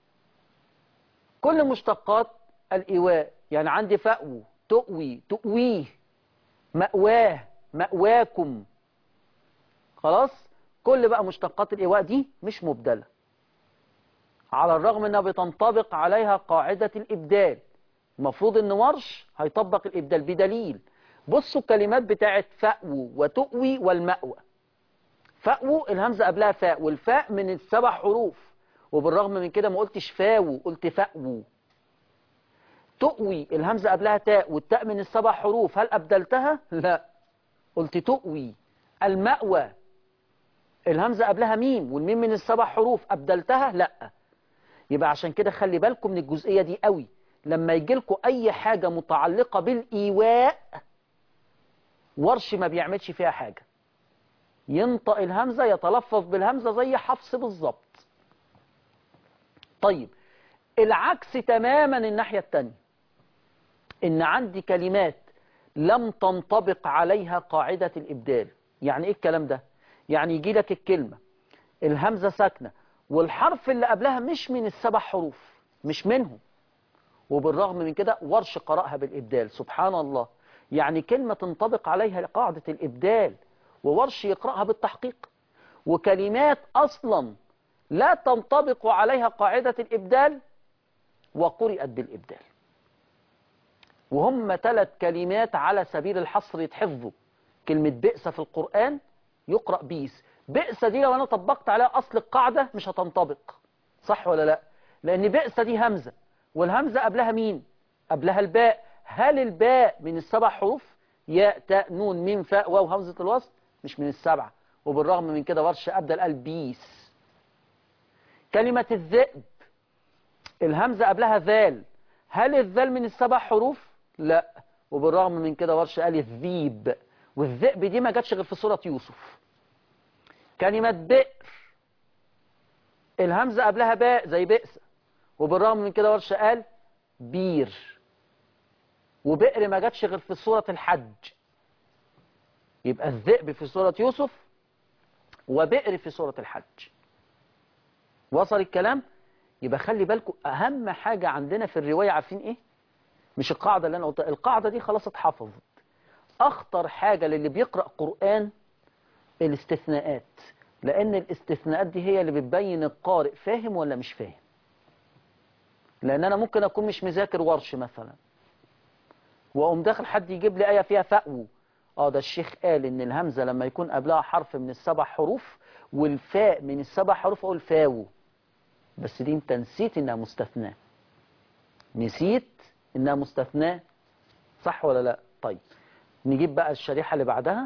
كل مشتقات الإيواء يعني عندي فأو تؤوي تؤويه مأواه مأواكم خلاص كل بقى مشتقات الإيواء دي مش مبدلة على الرغم أنها بتنطبق عليها قاعدة الإبدال المفروض أن ورش هيطبق الإبدال بدليل بصوا الكلمات بتاعت فأو وتؤوي والمأوى فأو الهمزة قبلها فاء والفاء من السبع حروف وبالرغم من كده ما قلتش فاو قلت فأو تؤوي الهمزة قبلها تاء والتاء من السبع حروف هل أبدلتها؟ لا قلت تؤوي المأوى الهمزة قبلها ميم والميم من السبع حروف أبدلتها؟ لا يبقى عشان كده خلي بالكم من الجزئية دي قوي لما يجي لكم أي حاجة متعلقة بالإيواء ورش ما بيعملش فيها حاجة ينطق الهمزة يتلفظ بالهمزة زي حفص بالظبط طيب العكس تماما الناحية التانية ان عندي كلمات لم تنطبق عليها قاعدة الإبدال يعني ايه الكلام ده يعني يجي لك الكلمة الهمزة ساكنة والحرف اللي قبلها مش من السبع حروف مش منهم وبالرغم من كده ورش قرأها بالإبدال سبحان الله يعني كلمة تنطبق عليها قاعدة الإبدال وورش يقرأها بالتحقيق وكلمات أصلا لا تنطبق عليها قاعدة الإبدال وقرئت بالإبدال وهم ثلاث كلمات على سبيل الحصر يتحفظوا كلمة بئس في القرآن يقرأ بيس بئس دي لو أنا طبقت عليها أصل القاعدة مش هتنطبق صح ولا لا لأن بئس دي همزة والهمزة قبلها مين قبلها الباء هل الباء من السبع حروف ياء تاء نون ميم فاء واو همزة الوصل مش من السبعة وبالرغم من كده ورش أبدل قال بيس كلمة الذئب الهمزة قبلها ذال هل الذال من السبع حروف لا وبالرغم من كده ورش قال الذيب والذئب دي ما جاتش غير في سورة يوسف كلمة بئر الهمزة قبلها باء زي بئس وبالرغم من كده ورش قال بير وبئر ما جاتش غير في سورة الحج يبقى الذئب في سورة يوسف وبئر في سورة الحج وصل الكلام يبقى خلي بالكم أهم حاجة عندنا في الرواية عارفين إيه مش القاعدة اللي أنا قلتها القاعدة دي خلاص اتحفظت أخطر حاجة للي بيقرأ قرآن الاستثناءات لأن الاستثناءات دي هي اللي بتبين القارئ فاهم ولا مش فاهم لأن أنا ممكن أكون مش مذاكر ورش مثلا وأقوم داخل حد يجيب لي آية فيها فأو اه ده الشيخ قال ان الهمزة لما يكون قبلها حرف من السبع حروف والفاء من السبع حروف اقول فاو بس دي انت نسيت انها مستثناة نسيت انها مستثناة صح ولا لا طيب نجيب بقى الشريحة اللي بعدها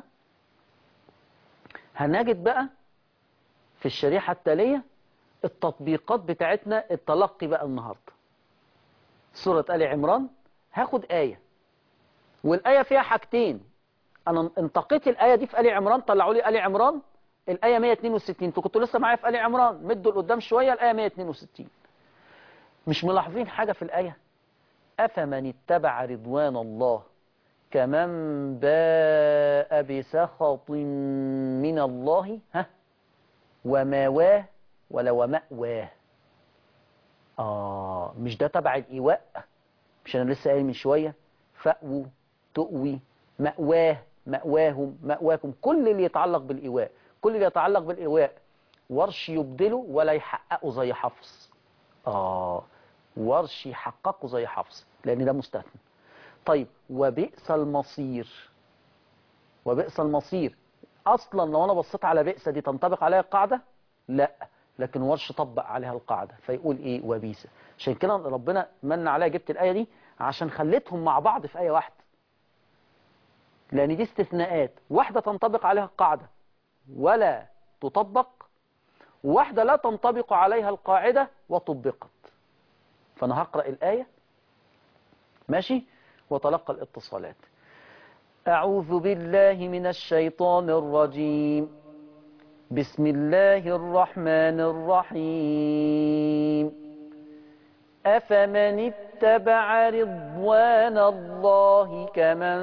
هنجد بقى في الشريحة التالية التطبيقات بتاعتنا التلقي بقى النهاردة سورة آل عمران هاخد آية والآية فيها حاجتين أنا انتقيت الآية دي في آل عمران طلعوا لي آل عمران الآية 162 انتوا كنتوا لسه معايا في آل عمران مدوا لقدام شوية الآية 162 مش ملاحظين حاجة في الآية أفمن اتبع رضوان الله كمن باء بسخط من الله ها وماواه ولا ومأواه آه مش ده تبع الإيواء مش أنا لسه قايل من شوية فأووا تؤوي مأواه مأواهم مأواكم كل اللي يتعلق بالإيواء كل اللي يتعلق بالإيواء ورش يبدله ولا يحققه زي حفص آه ورش يحققه زي حفص لأن ده مستثنى طيب وبئس المصير وبئس المصير أصلا لو أنا بصيت على بئس دي تنطبق عليها القاعدة لا لكن ورش طبق عليها القاعدة فيقول إيه وبيسة عشان كده ربنا من عليها جبت الآية دي عشان خليتهم مع بعض في آية واحدة لأن دي استثناءات واحدة تنطبق عليها القاعدة ولا تطبق وواحدة لا تنطبق عليها القاعدة وطبقت فأنا هقرأ الآية ماشي وتلقى الاتصالات أعوذ بالله من الشيطان الرجيم بسم الله الرحمن الرحيم أفمن اتبع رضوان الله كمن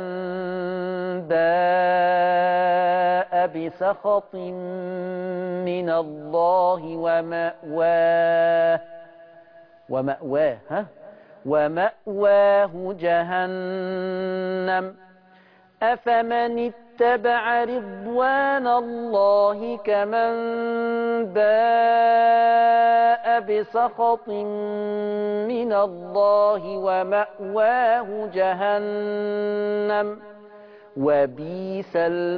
باء بسخط من الله ومأواه ومأواه ها ومأواه جهنم أفمن اتبع رضوان الله كمن باء بسخط من الله ومأواه جهنم وبيس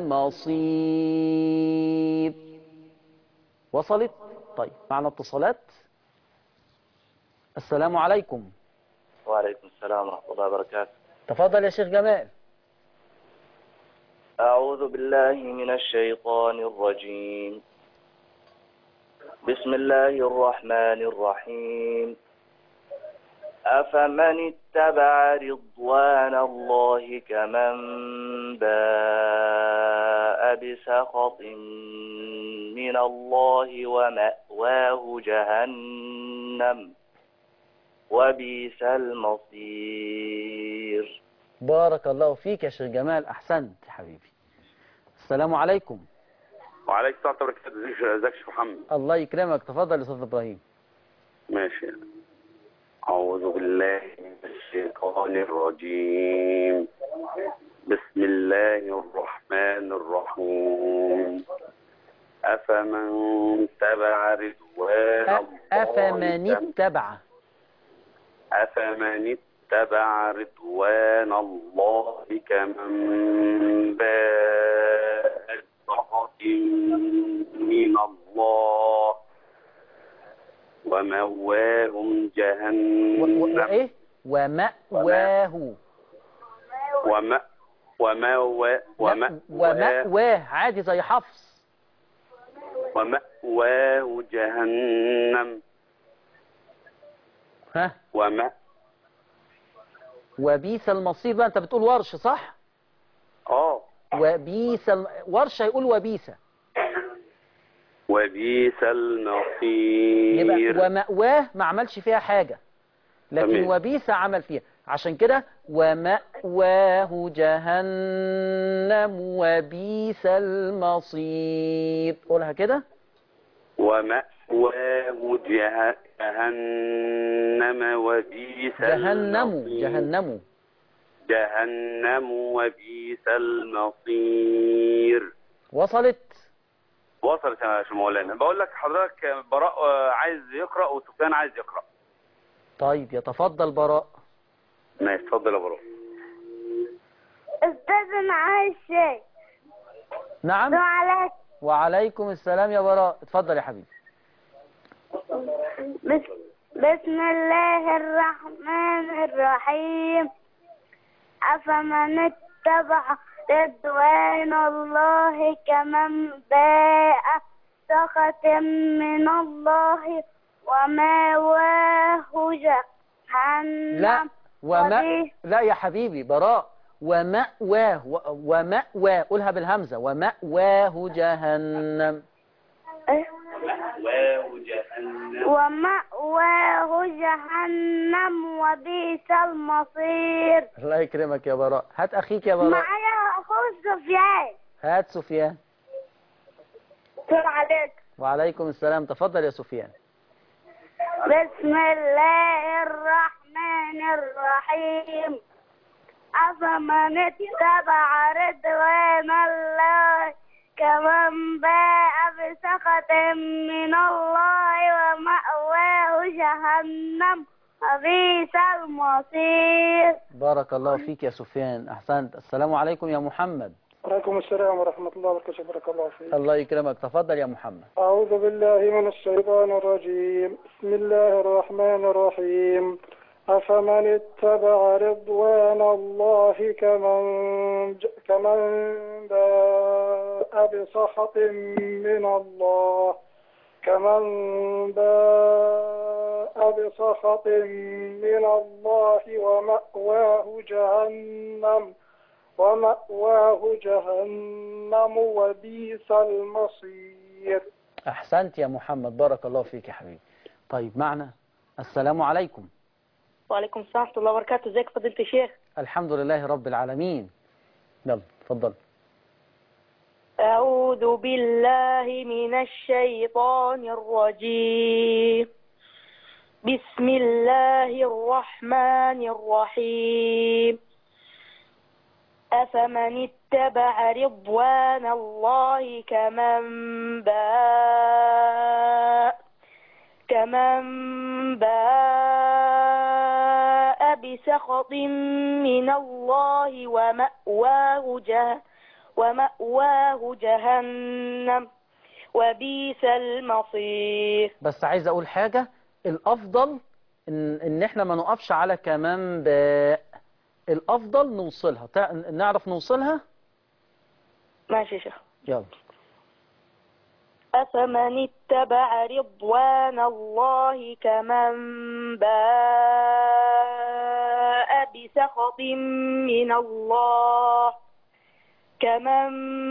المصير وصلت طيب معنا اتصالات السلام عليكم وعليكم السلام ورحمة الله وبركاته تفضل يا شيخ جمال أعوذ بالله من الشيطان الرجيم بسم الله الرحمن الرحيم أفمن اتبع رضوان الله كمن باء بسخط من الله ومأواه جهنم وبئس المصير بارك الله فيك يا شيخ جمال أحسنت يا حبيبي السلام عليكم وعليكم السلام ورحمة الله وبركاته ازيك يا شيخ محمد الله يكرمك تفضل يا أستاذ إبراهيم ماشي أعوذ بالله من الشيطان الرجيم بسم الله الرحمن الرحيم أفمن تبع رضوان الله أفمن اتبع أفمن اتبع رضوان الله كمن باء بسخط من الله ومأواهم جهنم وإيه ومأواه وما ومأوا وما ومأواه عادي زي حفص ومأواه جهنم ها وما وبيس المصير بقى انت بتقول ورش صح اه وبيس الم... ورش هيقول وبيس وبئس المصير يبقى ومأواه ما عملش فيها حاجة لكن تمام. وبيس عمل فيها عشان كده ومأواه جهنم وبيس المصير قولها كده ومأواه جه- جهنم وبئس جهنم المصير. جهنم جهنم وبئس المصير وصلت وصلت يا شيخ مولانا بقول لك حضرتك براء آه، عايز يقرأ وسفيان عايز يقرأ طيب يتفضل براء ماشي اتفضل يا براء استاذ معايا الشيء نعم عليك وعليكم السلام يا براء اتفضل يا حبيبي بس بسم الله الرحمن الرحيم أفمن اتبع رضوان الله كمن باء سخط من الله وماواه جهنم لا وما وبئس- لا يا حبيبي براء ومأواه و- ومأواه قولها بالهمزة ومأواه جهنم مأواه جهنم ومأواه جهنم وبئس المصير الله يكرمك يا براء هات أخيك يا براء معايا أخوه سفيان هات سفيان السلام عليك وعليكم السلام تفضل يا سفيان بسم الله الرحمن الرحيم أفمن اتبع رضوان الله كمن باء بسخط من الله ومأواه جهنم وبئس المصير بارك الله فيك يا سفيان أحسنت السلام عليكم يا محمد وعليكم السلام ورحمة الله وبركاته بارك الله فيك الله يكرمك تفضل يا محمد أعوذ بالله من الشيطان الرجيم بسم الله الرحمن الرحيم أفمن اتبع رضوان الله كمن ج... كمن باء بسخط من الله كمن باء بسخط من الله ومأواه جهنم ومأواه جهنم وبئس المصير أحسنت يا محمد بارك الله فيك يا حبيبي طيب معنا السلام عليكم وعليكم السلام ورحمة الله وبركاته ازيك فضيلة الشيخ الحمد لله رب العالمين يلا اتفضل أعوذ بالله من الشيطان الرجيم بسم الله الرحمن الرحيم أفمن اتبع رضوان الله كمن باء كمن باء بسخط من الله ومأواه جهنم ومأواه جهنم وبئس المصير بس عايز أقول حاجة الأفضل إن, إن إحنا ما نقفش على كمان باء الأفضل نوصلها تع- نعرف نوصلها ماشي يا شيخ يلا أفمن اتبع رضوان الله كمن باء بسخط من الله كمن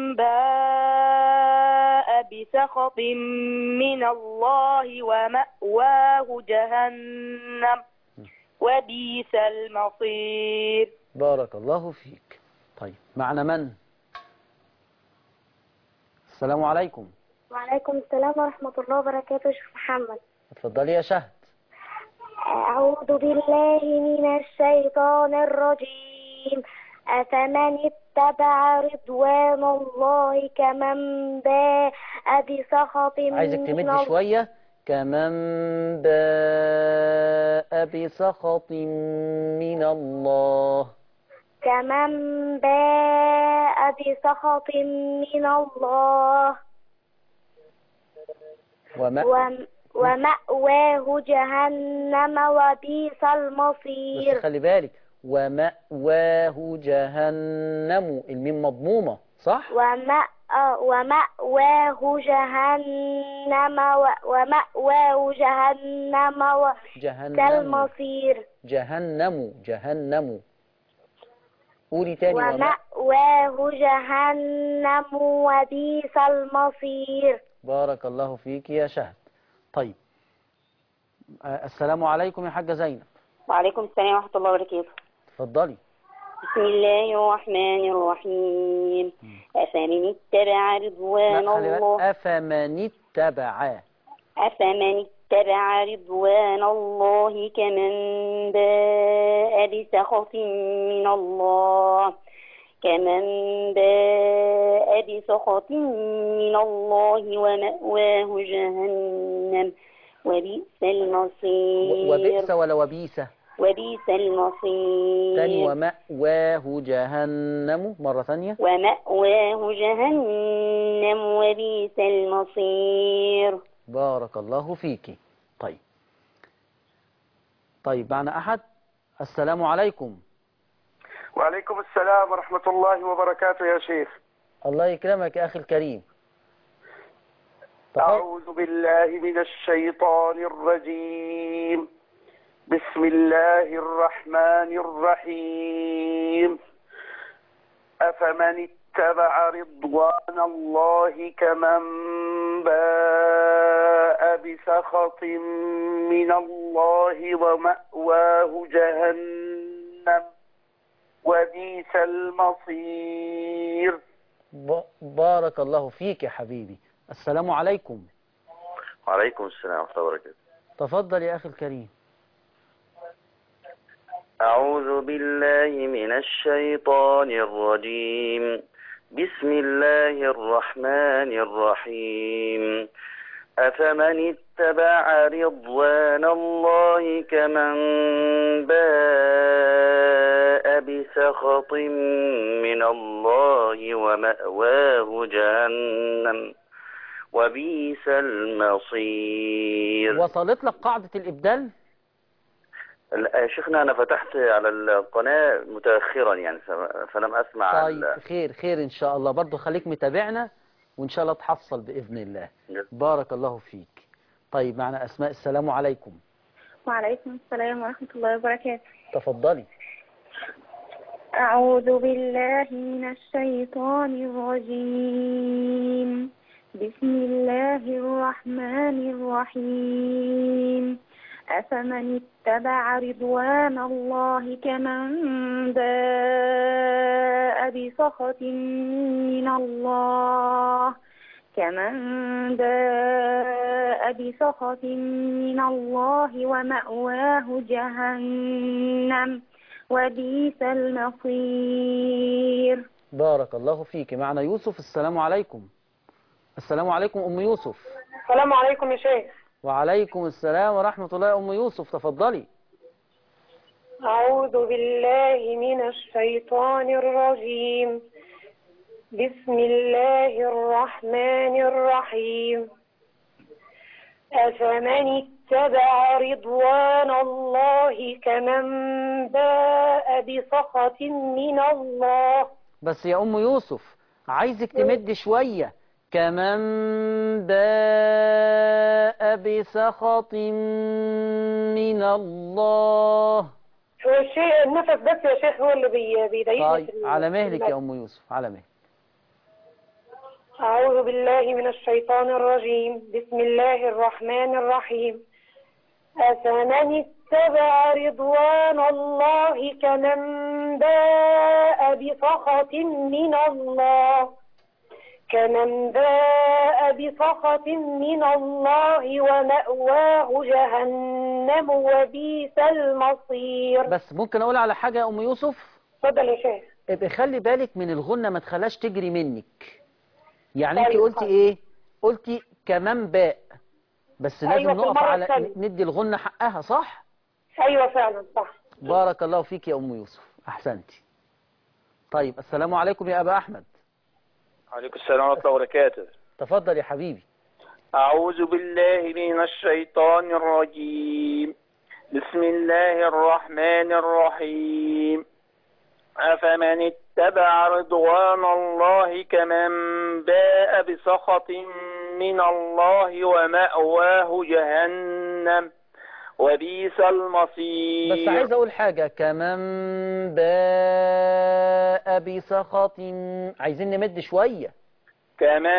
باء بسخط من الله ومأواه جهنم وبئس المصير بارك الله فيك طيب معنا من السلام عليكم وعليكم السلام ورحمة الله وبركاته شيخ محمد اتفضلي يا شهد أعوذ بالله من الشيطان الرجيم أفمن اتبع رضوان الله كمن باء بسخط عايزك من تمد الله شوية كمن باء بسخط من الله كمن باء بسخط من الله وما وم- ومأواه جهنم وبئس بس المصير خلي بالك ومأواه جهنم الميم مضمومة صح ومأ ومأواه جهنم و- ومأواه جهنم وبئس جهنم المصير جهنم جهنم قولي تاني وما ومأواه جهنم وبئس المصير بارك الله فيك يا شهد طيب آه، السلام عليكم يا حاجة زينب وعليكم السلام ورحمة الله وبركاته اتفضلي بسم الله الرحمن الرحيم أفمن اتبع رضوان لا خلي بالك الله أفمن اتبع أفمن اتبع رضوان الله كمن باء بسخط من الله كمن باء بسخط من الله ومأواه جهنم وبئس المصير و- وبئس ولا وبيس وبئس المصير تاني ومأواه جهنم مرة ثانية ومأواه جهنم وبئس المصير بارك الله فيك طيب طيب معنا أحد السلام عليكم وعليكم السلام ورحمة الله وبركاته يا شيخ الله يكرمك يا أخي الكريم أعوذ بالله من الشيطان الرجيم بسم الله الرحمن الرحيم أفمن اتبع رضوان الله كمن باء بسخط من الله ومأواه جهنم وبئس المصير ب- بارك الله فيك يا حبيبي السلام عليكم وعليكم السلام ورحمة الله وبركاته تفضل يا أخي الكريم أعوذ بالله من الشيطان الرجيم بسم الله الرحمن الرحيم أفمن اتبع رضوان الله كمن باء بسخط من الله ومأواه جهنم وبئس المصير وصلت لك قاعدة الإبدال لا، يا شيخنا أنا فتحت على القناة متأخرا يعني ف- فلم أسمع طيب ال- خير خير إن شاء الله برضو خليك متابعنا وإن شاء الله تحصل بإذن الله بارك الله فيك طيب معنا أسماء السلام عليكم وعليكم السلام ورحمة الله وبركاته تفضلي أعوذ بالله من الشيطان الرجيم بسم الله الرحمن الرحيم أفمن اتبع رضوان الله كمن باء بسخط من الله كمن باء بسخط من الله ومأواه جهنم وبئس المصير بارك الله فيك معنا يوسف السلام عليكم السلام عليكم أم يوسف السلام عليكم يا شيخ وعليكم السلام ورحمة الله يا أم يوسف تفضلي أعوذ بالله من الشيطان الرجيم بسم الله الرحمن الرحيم أفمن اتبع رضوان الله كمن باء بسخط من الله بس يا أم يوسف عايزك تمد شوية كمن باء بسخط من الله هو الشيء النفس بس يا شيخ هو اللي بي- بيضايقني طيب في ال- على مهلك في يا أم يوسف على مهلك أعوذ بالله من الشيطان الرجيم بسم الله الرحمن الرحيم أفمن اتبع رضوان الله كمن باء بسخط من الله كمن باء بسخط من الله ومأواه جهنم وبئس المصير بس ممكن أقول على حاجة يا أم يوسف اتفضل يا شيخ ابقي خلي بالك من الغنة ما تخليهاش تجري منك يعني انت أيوة قلتي طيب. ايه قلتي كمان باء بس لازم أيوة، في نقف المرة على الثانية. ندي الغنة حقها صح أيوة فعلا صح بارك الله فيك يا أم يوسف أحسنتي طيب السلام عليكم يا أبا أحمد عليكم السلام ورحمة الله وبركاته تفضل يا حبيبي أعوذ بالله من الشيطان الرجيم بسم الله الرحمن الرحيم أفمن اتبع رضوان الله كمن باء بسخط من الله ومأواه جهنم وبئس المصير بس عايز أقول حاجة كمان باء بسخط عايزين نمد شوية كمن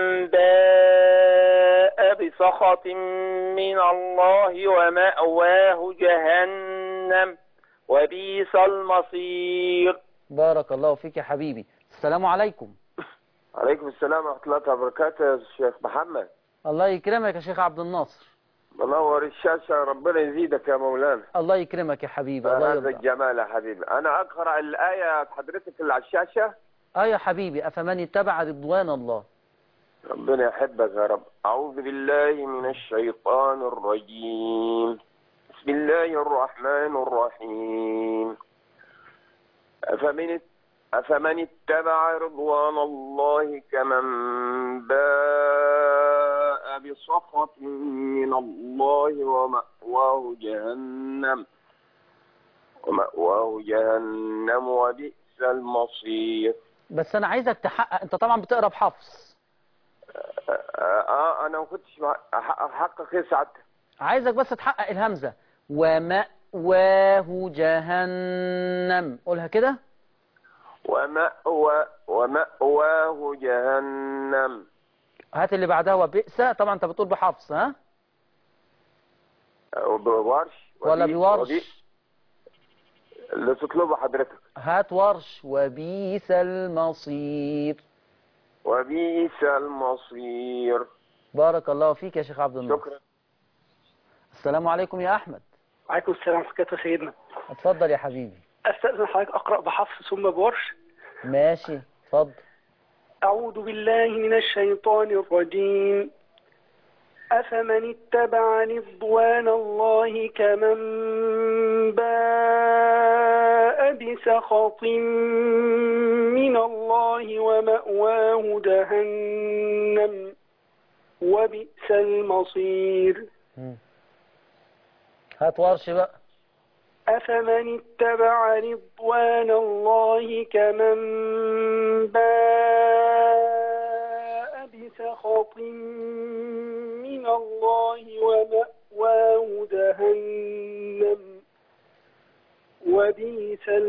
باء بسخط من الله ومأواه جهنم وبئس المصير بارك الله فيك يا حبيبي السلام عليكم عليكم السلام ورحمة الله وبركاته يا شيخ محمد الله يكرمك يا شيخ عبد الناصر منور الشاشة ربنا يزيدك يا مولانا الله يكرمك يا حبيبي الله هذا يرضى الجمال يا حبيبي أنا أقرأ الآية حضرتك اللي على الشاشة اه يا حبيبي أفمن اتبع رضوان الله ربنا يحبك يا رب أعوذ بالله من الشيطان الرجيم بسم الله الرحمن الرحيم أفمن أفمن اتبع رضوان الله كمن باء بسخط من الله ومأواه جهنم ومأواه جهنم وبئس المصير بس أنا عايزك تحقق أنت طبعا بتقرا بحفص آه, آه أنا ما كنتش مع- أحقق أحقق إيه سعادتك عايزك بس تحقق الهمزة ومأواه جهنم قولها كده ومأوى ومأواه جهنم هات اللي بعدها وبئس طبعا انت بتقول بحفص ها بورش ولا وبي- بورش وبي- اللي تطلبه حضرتك هات ورش وبئس المصير وبئس المصير بارك الله فيك يا شيخ عبد الناصر شكرا السلام عليكم يا أحمد عليكم السلام ورحمة الله وبركاته سيدنا اتفضل يا حبيبي أستأذن حضرتك أقرأ بحفص ثم بورش ماشي اتفضل أعوذ بالله من الشيطان الرجيم أفمن اتبع رضوان الله كمن باء بسخط من الله ومأواه جهنم وبئس المصير هات ورش بقى أفمن اتبع رضوان الله كمن باء بسخط من الله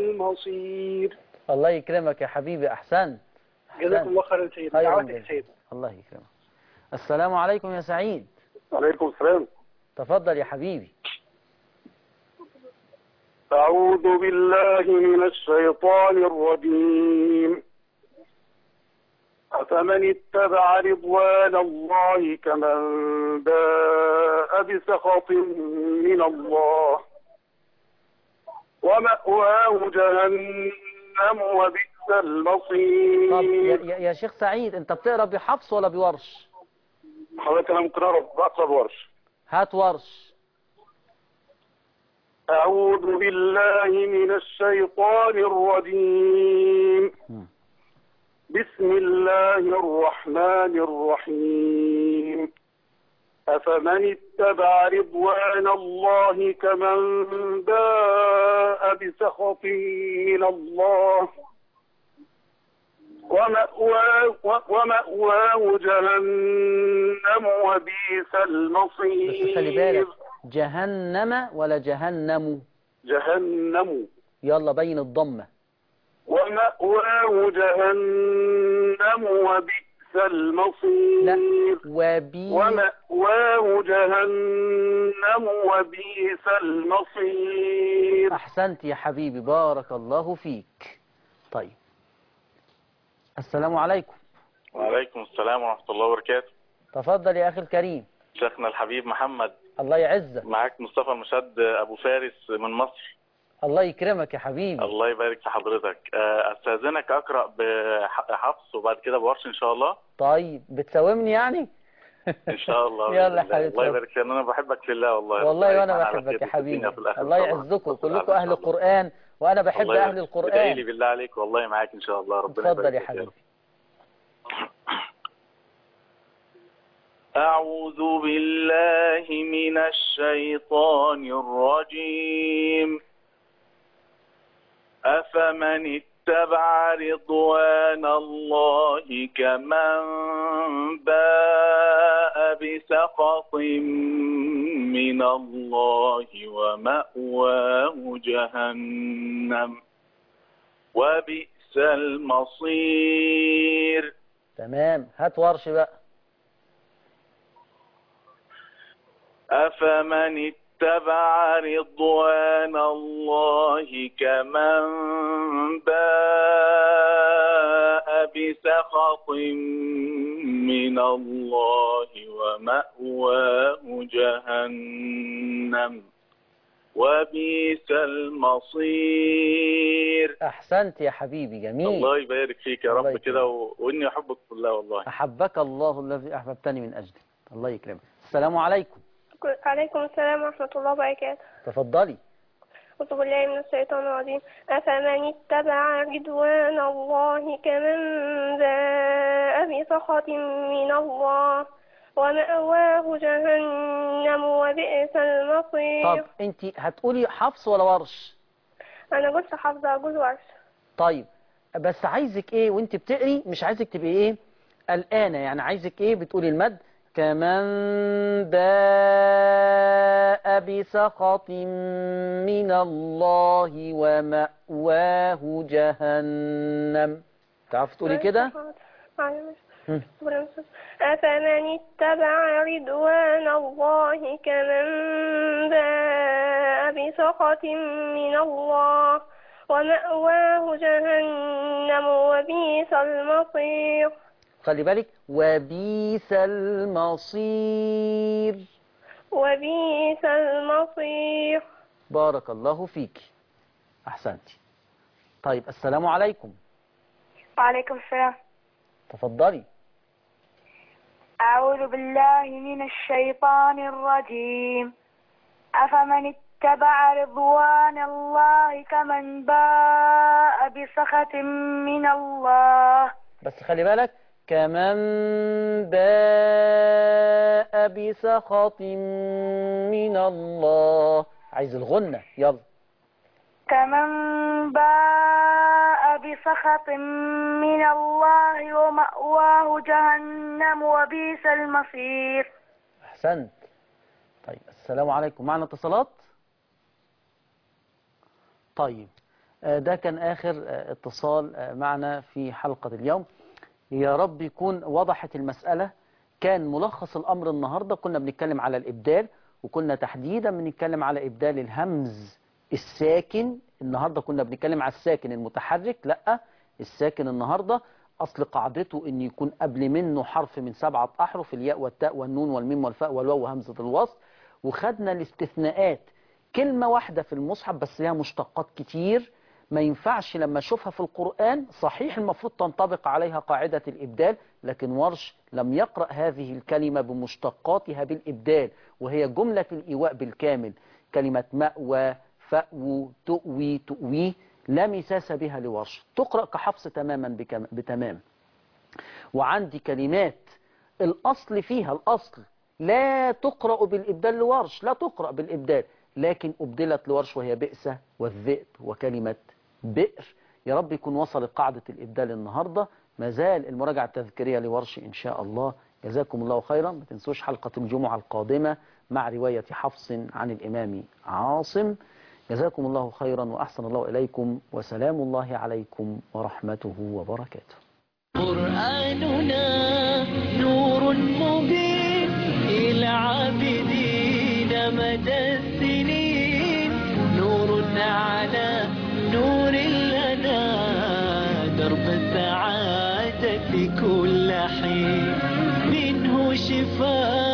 المصير الله يكرمك يا حبيبي أحسنت جزاكم الله خيرا سيدنا خيرا دعواتك جزاك. سيدنا الله يكرمك السلام عليكم يا سعيد عليكم السلام تفضل يا حبيبي أعوذ بالله من الشيطان الرجيم أفمن اتبع رضوان الله كمن باء بسخط من الله ومأواه جهنم وبئس المصير طب يا, يا- يا شيخ سعيد انت بتقرا بحفص ولا بورش حضرتك أنا ممكن أعرف بأقرب ورش هات ورش أعوذ بالله من الشيطان الرجيم بسم الله الرحمن الرحيم أفمن اتبع رضوان الله كمن باء بسخط من الله ومأواه, ومأواه جهنم وبئس المصير بس خلي بالك جهنم ولا جهنم جهنم يلا بين الضمة ومأواه جهنم وبئس المصير لا وبي ومأواه جهنم وبئس المصير أحسنت يا حبيبي بارك الله فيك طيب السلام عليكم وعليكم السلام ورحمة الله وبركاته تفضل يا أخي الكريم شيخنا الحبيب محمد الله يعزك معاك مصطفى المشد أبو فارس من مصر الله يكرمك يا حبيبي الله يبارك في حضرتك آه، أستاذنك أقرأ بحفص وبعد كده بورش إن شاء الله طيب بتساومني يعني إن شاء الله يلا بإذن يا الله. حبيبي الله يبارك فيك أنا بحبك في الله والله والله ربنا وانا يجمعنا على بحبك خير يا في الدنيا حبيبي وفي الآخرة الله طبعاً. يعزكم تصل على كلكم اهل إن شاء الله. القرآن وانا بحب الله اهل يبارك. القرآن ادعي لي بالله عليك والله معاك إن شاء الله ربنا اتفضل يبارك يا فيك حبيبي رب. أعوذ بالله من الشيطان الرجيم أفمن اتبع رضوان الله كمن باء بسخط من الله ومأواه جهنم وبئس المصير تمام هات ورش بقى أفمن اتبع رضوان الله كمن باء بسخط من الله ومأواه جهنم وبئس المصير احسنت يا حبيبي جميل الله يبارك فيك يا الله رب يكرمك. كده و... وإني أحبك في الله والله احبك الله الذي احببتني من اجله الله يكرمك السلام عليكم عليكم السلام ورحمة الله وبركاته تفضلي أعوذ بالله من الشيطان الرجيم أفمن اتبع رضوان الله كمن باء بسخط من الله ومأواه جهنم وبئس المصير طب انت هتقولي حفص ولا ورش أنا قلت حافظة جزء ورش طيب بس عايزك ايه وانت بتقري مش عايزك تبقي ايه قلقانه يعني عايزك ايه بتقولي المد كمن باء بسخط من الله ومأواه جهنم تعرف تقولي كده هم. أفمن اتبع رضوان الله كمن باء بسخط من الله ومأواه جهنم وبئس المصير خلي بالك وبيس المصير وبئس المصير بارك الله فيك احسنتي طيب السلام عليكم وعليكم السلام تفضلي أعوذ بالله من الشيطان الرجيم أفمن اتبع رضوان الله كمن باء بسخط من الله بس خلي بالك كمن باء بسخط من الله عايز الغنة يلا كمن باء بسخط من الله ومأواه جهنم وبئس المصير احسنت طيب السلام عليكم معنا اتصالات طيب آه، ده كان آخر آه، اتصال آه، معنا في حلقة اليوم يا رب يكون وضحت المسألة كان ملخص الأمر النهاردة كنا بنتكلم على الإبدال وكنا تحديدا بنتكلم على إبدال الهمز الساكن النهاردة كنا بنتكلم على الساكن المتحرك لا الساكن النهاردة أصل قاعدته أن يكون قبل منه حرف من سبعة أحرف الياء والتاء والنون والميم والفاء والواو وهمزة الوصل وخدنا الاستثناءات كلمة واحدة في المصحف بس لها مشتقات كتير ما ينفعش لما اشوفها في القرآن صحيح المفروض تنطبق عليها قاعدة الإبدال لكن ورش لم يقرأ هذه الكلمة بمشتقاتها بالإبدال وهي جملة الإيواء بالكامل كلمة مأوى فأو تؤوي تؤوي لا مساس بها لورش تقرأ كحفص تماما بكم- بتمام وعندي كلمات الأصل فيها الأصل لا تقرأ بالإبدال لورش لا تقرأ بالإبدال لكن أبدلت لورش وهي بئسة والذئب وكلمة بئر يا رب يكون وصلت قاعدة الإبدال النهاردة ما زال المراجعة التذكيرية لورش إن شاء الله جزاكم الله خيرا ما تنسوش حلقة الجمعة القادمة مع رواية حفص عن الإمام عاصم جزاكم الله خيرا وأحسن الله إليكم وسلام الله عليكم ورحمته وبركاته قرآننا نور مبين إلى عابدين مدى السنين نور على نور لنا درب السعادة كل حين منه شفاء